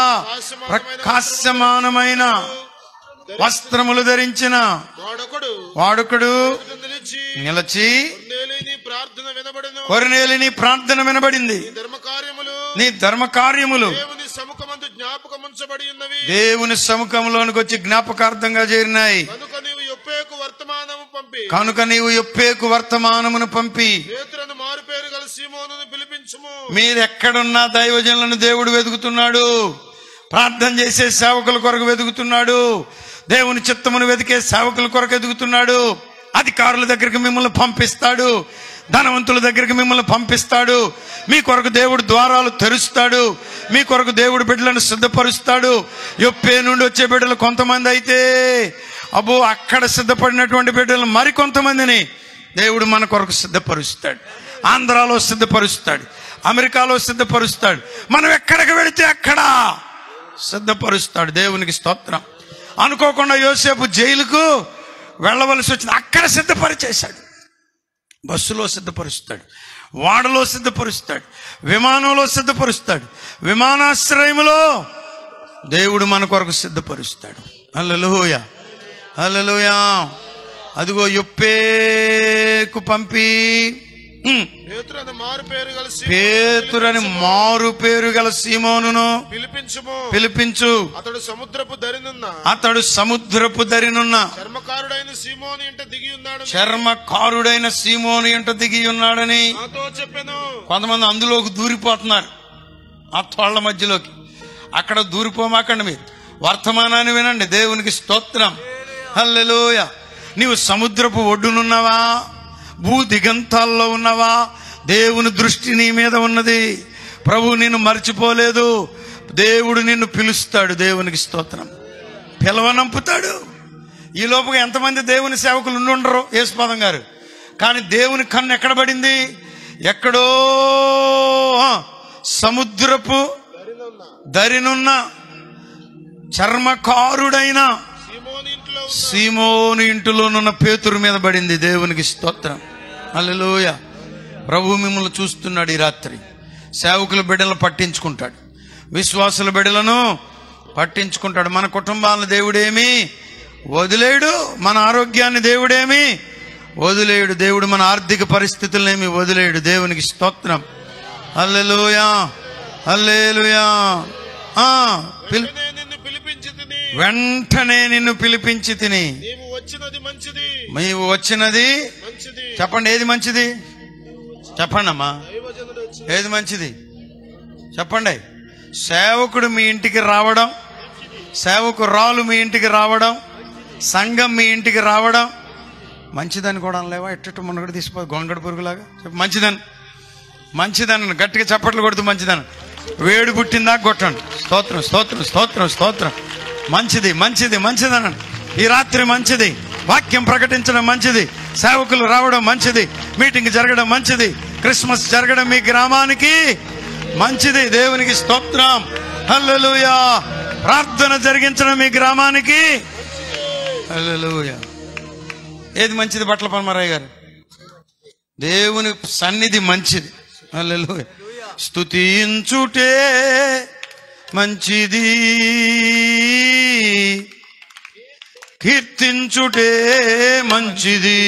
ప్రకాశమానమైన వస్త్రములు ధరించిన వాడొకడు వాడుకడు నిలిచి నిలచి కొన్నేలిని ప్రార్థన వినబడను కొరనేలిని ప్రార్థన వినబడింది నీ ధర్మ కార్యములు నీ ధర్మ కార్యములు దేవుని సముఖమందు జ్ఞాపకముంచబడి ఉన్నవి దేవుని సముఖంలోనికి వచ్చి జ్ఞాపకార్థంగా చేరినాయి కనుక నీవు యొప్పేకు వర్తమానము పంపి కనుక నీవు యొప్పేకు వర్తమానమును పంపి పేతురను మారు పేరు గల సీమోనును పిలిపించుము మీరు ఎక్కడున్నా దైవజనులను దేవుడు వెతుకుతున్నాడు ప్రార్థన చేసే సేవకుల కొరకు వెతుకుతున్నాడు దేవుని చిత్తమును వెతికే సేవకుల కొరకు ఎదుగుతున్నాడు అధికారుల దగ్గరికి మిమ్మల్ని పంపిస్తాడు ధనవంతుల దగ్గరికి మిమ్మల్ని పంపిస్తాడు మీ కొరకు దేవుడు ద్వారాలు తెరుస్తాడు మీ కొరకు దేవుడు బిడ్డలను సిద్ధపరుస్తాడు యొప్పే నుండి వచ్చే బిడ్డలు కొంతమంది అయితే అబ్బో అక్కడ సిద్ధపడినటువంటి బిడ్డలు మరికొంతమందిని దేవుడు మన కొరకు సిద్ధపరుస్తాడు ఆంధ్రాలో సిద్ధపరుస్తాడు అమెరికాలో సిద్ధపరుస్తాడు మనం ఎక్కడికి వెళితే అక్కడ సిద్ధపరుస్తాడు దేవునికి స్తోత్రం అనుకోకుండా యోసేపు జైలుకు వెళ్ళవలసి వచ్చింది అక్కడ సిద్ధపరిచేశాడు బస్సులో సిద్ధపరుస్తాడు వాడలో సిద్ధపరుస్తాడు విమానంలో సిద్ధపరుస్తాడు విమానాశ్రయంలో దేవుడు మన కొరకు సిద్ధపరుస్తాడు అల్లలోయ అల్లలోయ అదిగో యొప్పేకు పంపి ఉమ్, పేతురను మారు పేరు గల సీమోనును పేతురని మారు పేరు గల సీమోనును పిలిపించుము పిలిపించు అతడు సముద్రపు దరినున్న అతడు సముద్రపు దరినున్న చర్మకారుడైన సీమోని ఇంట దిగి ఉన్నాడు చర్మకారుడైన సీమోను ఎంట దిగి ఉన్నాడని నాతో చెప్పాను కొంతమంది అందులోకి దూరిపోతున్నారు ఆ తోళ్ల మధ్యలోకి అక్కడ దూరిపోమాకండి మీరు వర్తమానాన్ని వినండి దేవునికి స్తోత్రం హల్లెలూయ నీవు సముద్రపు ఒడ్డునున్నావా భూ దిగంతాల్లో ఉన్నావా దేవుని దృష్టి నీ మీద ఉన్నది ప్రభు నిన్ను మర్చిపోలేదు దేవుడు నిన్ను పిలుస్తాడు దేవునికి స్తోత్రం పిలవనంపుతాడు ఈ లోపుగా ఎంతమంది దేవుని సేవకులు ఉండి ఉండరు యేసుపాదం గారు కానీ దేవుని కన్ను ఎక్కడ పడింది ఎక్కడో ఆ, సముద్రపు దరినున్న చర్మకారుడైన సీమోని ఇంట్లో ఉన్న సీమోని ఇంటిలోనున్న పేతురు మీద పడింది దేవునికి స్తోత్రం అల్లెలోయ ప్రభు మిమ్మల్ని చూస్తున్నాడు ఈ రాత్రి సేవకుల బిడ్డలను పట్టించుకుంటాడు విశ్వాసుల బిడ్డలను పట్టించుకుంటాడు మన కుటుంబాలను దేవుడేమి వదిలేడు మన ఆరోగ్యాన్ని దేవుడేమి వదిలేడు దేవుడు మన ఆర్థిక పరిస్థితులనేమి వదిలేడు దేవునికి స్తోత్రం అల్లెలుయా అల్లేలుయా ఆ, పిలి- వెంటనే నిన్ను పిలిపించి తిని వెంటనే నిన్ను పిలిపించి తిని నీవు వచ్చినది మంచిది నీవు వచ్చినది మంచిది చెప్పండి ఏది మంచిది చెప్పండి అమ్మా దైవజనుడు వచ్చి ఏది మంచిది చెప్పండి సేవకుడు మీ ఇంటికి రావడం సేవకురాలు మీ ఇంటికి రావడం సంఘం మీ ఇంటికి రావడం మంచిదని కూడా లేవా ఎట్టు మునగడు తీసిపో గొంగడు పురుగులాగా చెప్పు మంచిదని మంచిదని గట్టిగా చప్పట్లు కొడుతూ మంచిదని వేడి పుట్టిందా కొట్టండి స్తోత్రం స్తోత్రం స్తోత్రం స్తోత్రం మంచిది మంచిది మంచిదనండి ఈ రాత్రి మంచిది వాక్యం ప్రకటించడం మంచిది సేవకులు రావడం మంచిది మీటింగ్ జరగడం మంచిది క్రిస్మస్ జరగడం మీ గ్రామానికి మంచిది దేవునికి స్తోత్రం హల్లెలూయా ప్రార్థన జరిగించడం మీ గ్రామానికి హల్లెలూయా ఏది మంచిది బట్టల పనమరాయ్ గారు దేవుని సన్నిధి మంచిది హల్లెలూయా స్తుతించుటే మంచిది కీర్తించుటే మంచిది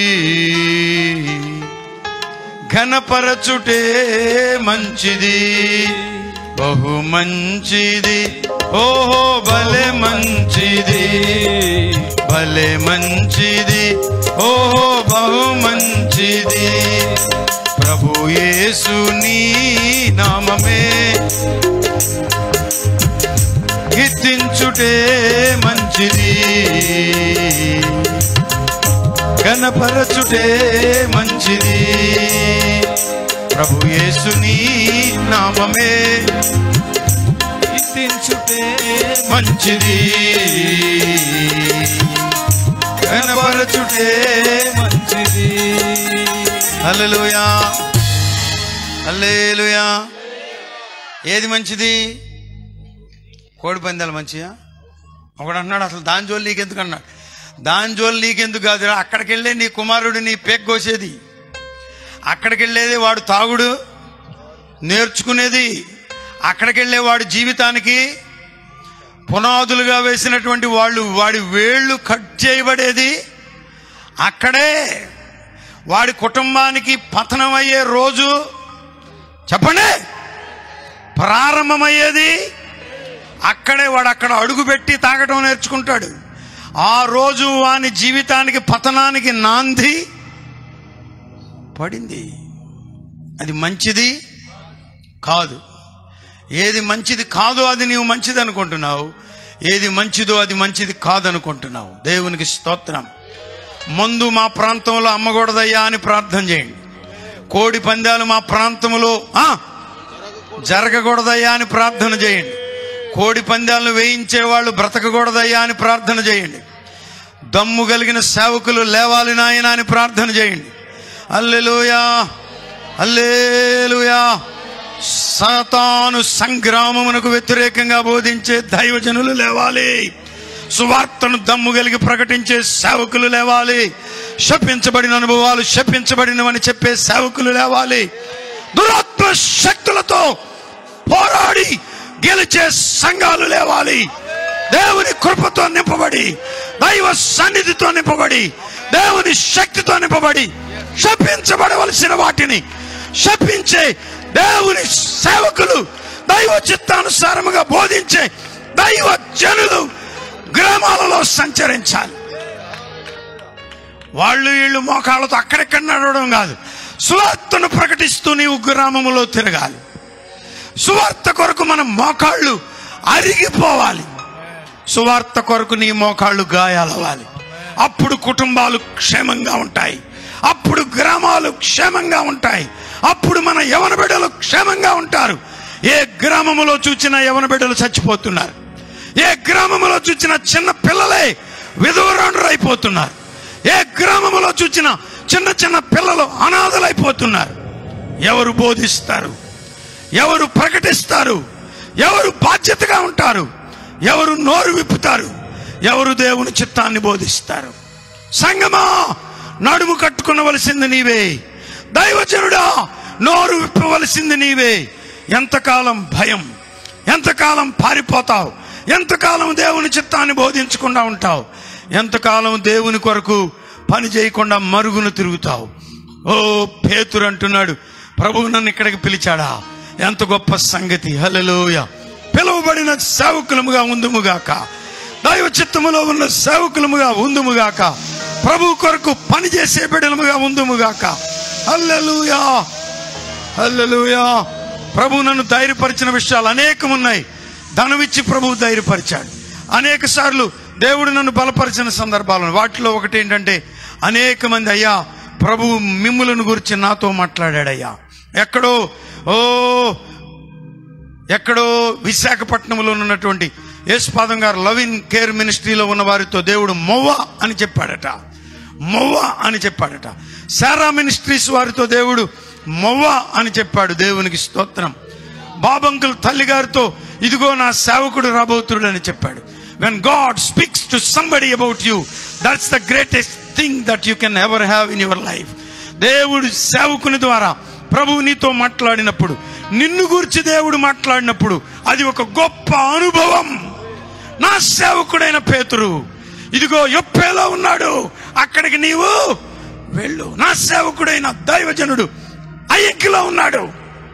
ఘనపరచుటే మంచిది బహు మంచిది ఓహో భలే మంచిది భలే మంచిది ఓహో బహు మంచిది ప్రభు యేసు నీ నామమే కీర్తించుటే మంచిది కనపరచుటే మంచిది ప్రభు యేసుని నామమే కీర్తించుటే మంచిది కనపరచుటే మంచిది హల్లెలూయా హల్లెలూయా ఏది మంచిది కోడి పందాలు మంచియా ఒకడు అన్నాడు అసలు దాని జోలు నీకెందుకు అన్నాడు దాని జోలు నీకెందుకు కాదు అక్కడికి వెళ్ళే నీ కుమారుడు నీ పేక్ కోసేది అక్కడికి వెళ్ళేది వాడు తాగుడు నేర్చుకునేది అక్కడికి వెళ్ళే వాడి జీవితానికి పునాదులుగా వేసినటువంటి వాళ్ళు వాడి వేళ్ళు కట్ చేయబడేది అక్కడే వాడి కుటుంబానికి పతనం అయ్యే రోజు చెప్పండి ప్రారంభమయ్యేది అక్కడే వాడు అక్కడ అడుగు పెట్టి తాగటం నేర్చుకుంటాడు ఆ రోజు వాని జీవితానికి పతనానికి నాంది పడింది అది మంచిది కాదు ఏది మంచిది కాదో అది నీవు మంచిది అనుకుంటున్నావు ఏది మంచిదో అది మంచిది కాదనుకుంటున్నావు దేవునికి స్తోత్రం మందు మా ప్రాంతంలో అమ్మకూడదయ్యా అని ప్రార్థన చేయండి కోడి పందాలు మా ప్రాంతంలో ఆ, జరగకూడదయ్యా అని ప్రార్థన చేయండి కోడి పందాలను వేయించే వాళ్ళు బ్రతకకూడదయ్యా అని ప్రార్థన చేయండి దమ్ము కలిగిన సేవకులు లేవాలి నాయన అని ప్రార్థన చేయండి అల్లెలుయా అల్లేలుయా సాతాను సంగ్రామమునకు వ్యతిరేకంగా బోధించే దైవజనులు లేవాలి సువార్తను దమ్ము కలిగి ప్రకటించే సేవకులు లేవాలి శపించబడిన అనుభవాలు శపించబడినవని చెప్పే సేవకులు లేవాలి దురాత్మ శక్తులతో పోరాడి గెలిచే సంఘాలు లేవాలి దేవుని కృపతో నింపబడి దైవ సన్నిధితో నింపబడి దేవుని శక్తితో నింపబడి శపించబడవలసిన వాటిని శపించే దేవుని సేవకులు దైవ చిత్తానుసారముగా బోధించే దైవ జనులు గ్రామాలలో సంచరించాలి వాళ్ళు వీళ్ళు మోకాళ్ళతో అక్కడెక్కడ నడవడం కాదు సువార్తను ప్రకటిస్తూ నీవు గ్రామములో తిరగాలి సువార్త కొరకు మన మోకాళ్ళు అరిగిపోవాలి సువార్త కొరకు నీ మోకాళ్ళు గాయాలవ్వాలి అప్పుడు కుటుంబాలు క్షేమంగా ఉంటాయి అప్పుడు గ్రామాలు క్షేమంగా ఉంటాయి అప్పుడు మన యవన బిడ్డలు క్షేమంగా ఉంటారు ఏ గ్రామములో చూచిన యవన బిడ్డలు చచ్చిపోతున్నారు ఏ గ్రామములో చూచిన చిన్న పిల్లలే విధవరాండ్రు అయిపోతున్నారు ఏ గ్రామములో చూచిన చిన్న చిన్న పిల్లలు అనాథలైపోతున్నారు ఎవరు బోధిస్తారు ఎవరు ప్రకటిస్తారు ఎవరు బాధ్యతగా ఉంటారు ఎవరు నోరు విప్పుతారు ఎవరు దేవుని చిత్తాన్ని బోధిస్తారు సంగమా నడుము కట్టుకునవలసింది నీవే దైవజనుడా నోరు విప్పవలసింది నీవే ఎంతకాలం భయం ఎంతకాలం పారిపోతావు ఎంతకాలం దేవుని చిత్తాన్ని బోధించకుండా ఉంటావు ఎంతకాలం దేవుని కొరకు పని చేయకుండా మరుగును తిరుగుతావు ఓ పేతురు అంటున్నాడు ప్రభువు నన్ను ఇక్కడికి పిలిచాడా ఎంత గొప్ప సంగతి హల్లెలూయ పిలువబడిన సేవకులముగా ఉందుముగాక దైవ చిత్తములో ఉన్న సేవకులముగా ఉందుముగాక ప్రభు కొరకు పని చేసే బిడ్డలముగా ఉందుముగాక హల్లెలూయా హల్లెలూయా ప్రభు నన్ను ధైర్యపరిచిన విషయాలు అనేకం ఉన్నాయి ధనమిచ్చి ప్రభు ధైర్యపరిచాడు అనేక సార్లు దేవుడు నన్ను బలపరిచిన సందర్భాలను వాటిలో ఒకటి ఏంటంటే అనేక మంది అయ్యా ప్రభువు మిమ్ములను గురించి నాతో మాట్లాడాడయ్యా ఎక్కడో ఓ ఎక్కడో విశాఖపట్నంలో ఉన్నటువంటి యేసుపాదం గారు లవ్ ఇన్ కేర్ మినిస్ట్రీలో ఉన్న వారితో దేవుడు మొవ్వ అని చెప్పాడట మొవ్వ అని చెప్పాడట సారా మినిస్ట్రీస్ వారితో దేవుడు మొవ్వ అని చెప్పాడు దేవునికి స్తోత్రం బాబంకుల్ తల్లి గారితో ఇదిగో నా సేవకుడు రాబోతుడు అని చెప్పాడు when God speaks to somebody about you that's the greatest thing that you can ever have in your life దేవుడు సేవకుని ద్వారా ప్రభువు నీతో మాట్లాడినప్పుడు నిన్ను గురించి దేవుడు మాట్లాడినప్పుడు అది ఒక గొప్ప అనుభవం నా సేవకుడైన పేతురు ఇదిగో యొప్పేలో ఉన్నాడు అక్కడికి నీవు వెళ్ళు నా సేవకుడైన దైవజనుడు అయ్యక్కిలో ఉన్నాడు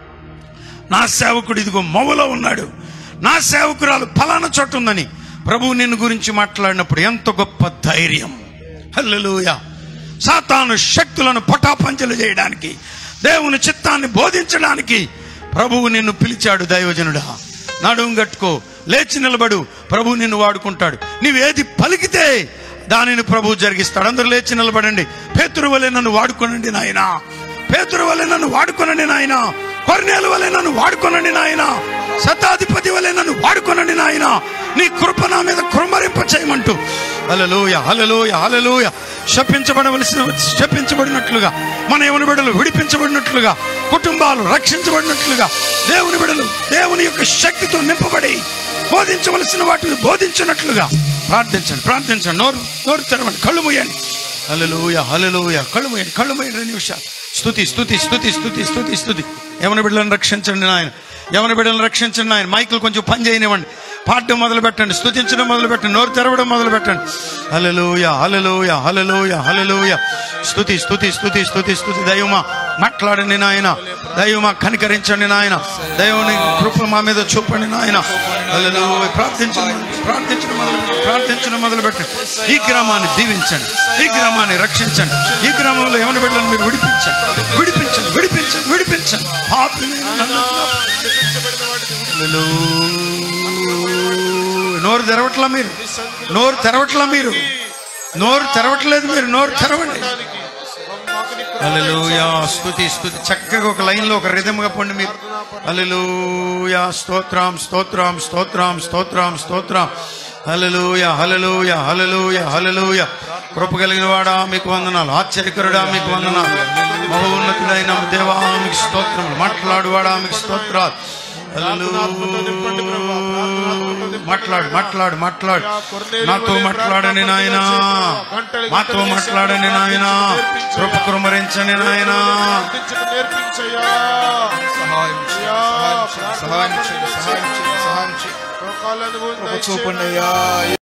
నా సేవకుడు ఇదిగో మొవలో ఉన్నాడు నా సేవకురాలు ఫలానా చోట ఉందని ప్రభువు నిన్ను గురించి మాట్లాడినప్పుడు ఎంత గొప్ప ధైర్యం హల్లెలూయా సాతాను శక్తులను పటాపంచలు చేయడానికి దేవుని చిత్తాన్ని బోధించడానికి ప్రభువు నిన్ను పిలిచాడు దైవజనుడా నడుం గట్టుకో లేచి నిలబడు ప్రభువు నిన్ను వాడుకుంటాడు నీవేది పలికితే దానిని ప్రభువు జరిగిస్తాడు అందరూ లేచి నిలబడండి పేతురు వలె నన్ను వాడుకోనండి నాయనా పేతురు వలె నన్ను వాడుకొనండి నాయన కొర్నేలు వలె నన్ను వాడుకొనండి నాయన శతాధిపతి వలె నన్ను వాడుకొనండి నాయన నీ కృప నా మీద కృమరింప చేయమంటూ హలలోయ హలలోయ హలలోయ శపించబడవలసిన శపించబడినట్లుగా మన యవన బిడ్డలు విడిపించబడినట్లుగా కుటుంబాలు రక్షించబడినట్లుగా దేవుని బిడ్డలు దేవుని యొక్క శక్తితో నింపబడి బోధించవలసిన వాటిని బోధించినట్లుగా ప్రార్థించండి ప్రార్థించండి నోరు నోరు తెరవండి కళ్ళు మూయండి హల్లెలూయా హల్లెలూయా కళ్ళు మూయండి కళ్ళు మూయండి రెండు నిమిషాలు స్తుతి స్తుతి స్తుతి స్తుతి స్తుతి స్తుతి యవన బిడ్డలను రక్షించండి నాయన యవన బిడ్డలను రక్షించండి నాయన మైకులు కొంచెం పని చేయనివ్వండి పాడడం మొదలు పెట్టండి స్తుతించడం మొదలు పెట్టండి నోరు తెరవడం మొదలు పెట్టండి హల్లెలూయా హల్లెలూయా హల్లెలూయా హల్లెలూయా స్తుతి స్తుతి స్తుతి స్తుతి స్తుతి దైవమా మాట్లాడండి నాయన దైవమా కనికరించండి నాయన దైవుని కృప మా మీద చూపండి నాయన హల్లెలూయా ప్రార్థించండి ప్రార్థించడం మొదలు ప్రార్థించడం మొదలు పెట్టండి ఈ గ్రామాన్ని దీవించండి ఈ గ్రామాన్ని రక్షించండి ఈ గ్రామంలో ఎవరి బిడ్డలను మీరు విడిపించండి విడిపించండి విడిపించండి విడిపించండి పాపినైన నన్ను హల్లెలూయా. నోరు తెరవట్లా మీరు నోరు తెరవట్లా మీరు నోరు తెరవట్లేదు మీరు నోరు తెరవండి హల్లెలూయా స్తుతి స్తుతి చక్కగా ఒక లైన్ లో ఒక రిధమ్ గా పండి మీరు హల్లెలూయా స్తోత్రం స్తోత్రం స్తోత్రం స్తోత్రం స్తోత్రం హల్లెలూయా హల్లెలూయా హల్లెలూయా హల్లెలూయా కృప కలిగిన వాడా మీకు వందనాలు ఆశ్చర్యకరుడా మీకు వందనాలు మహోన్నతుడైన దేవా మీకు స్తోత్రములు మాట్లాడువాడా మీకు స్తోత్రాలు హల్లెలూయా. మాట్లాడు మాట్లాడు మాట్లాడు నాతో మాట్లాడని నాయనా మాతో మాట్లాడని నాయనా కృప కుమరించని నాయనా నేర్పించయ్యా సహాయం చేయండి, సహాయం చేయండి, సహాయం చేయండి, సహాయం చేయండి, సహాయం చేయండి. లోకాలను కృప చూపండి అయ్యా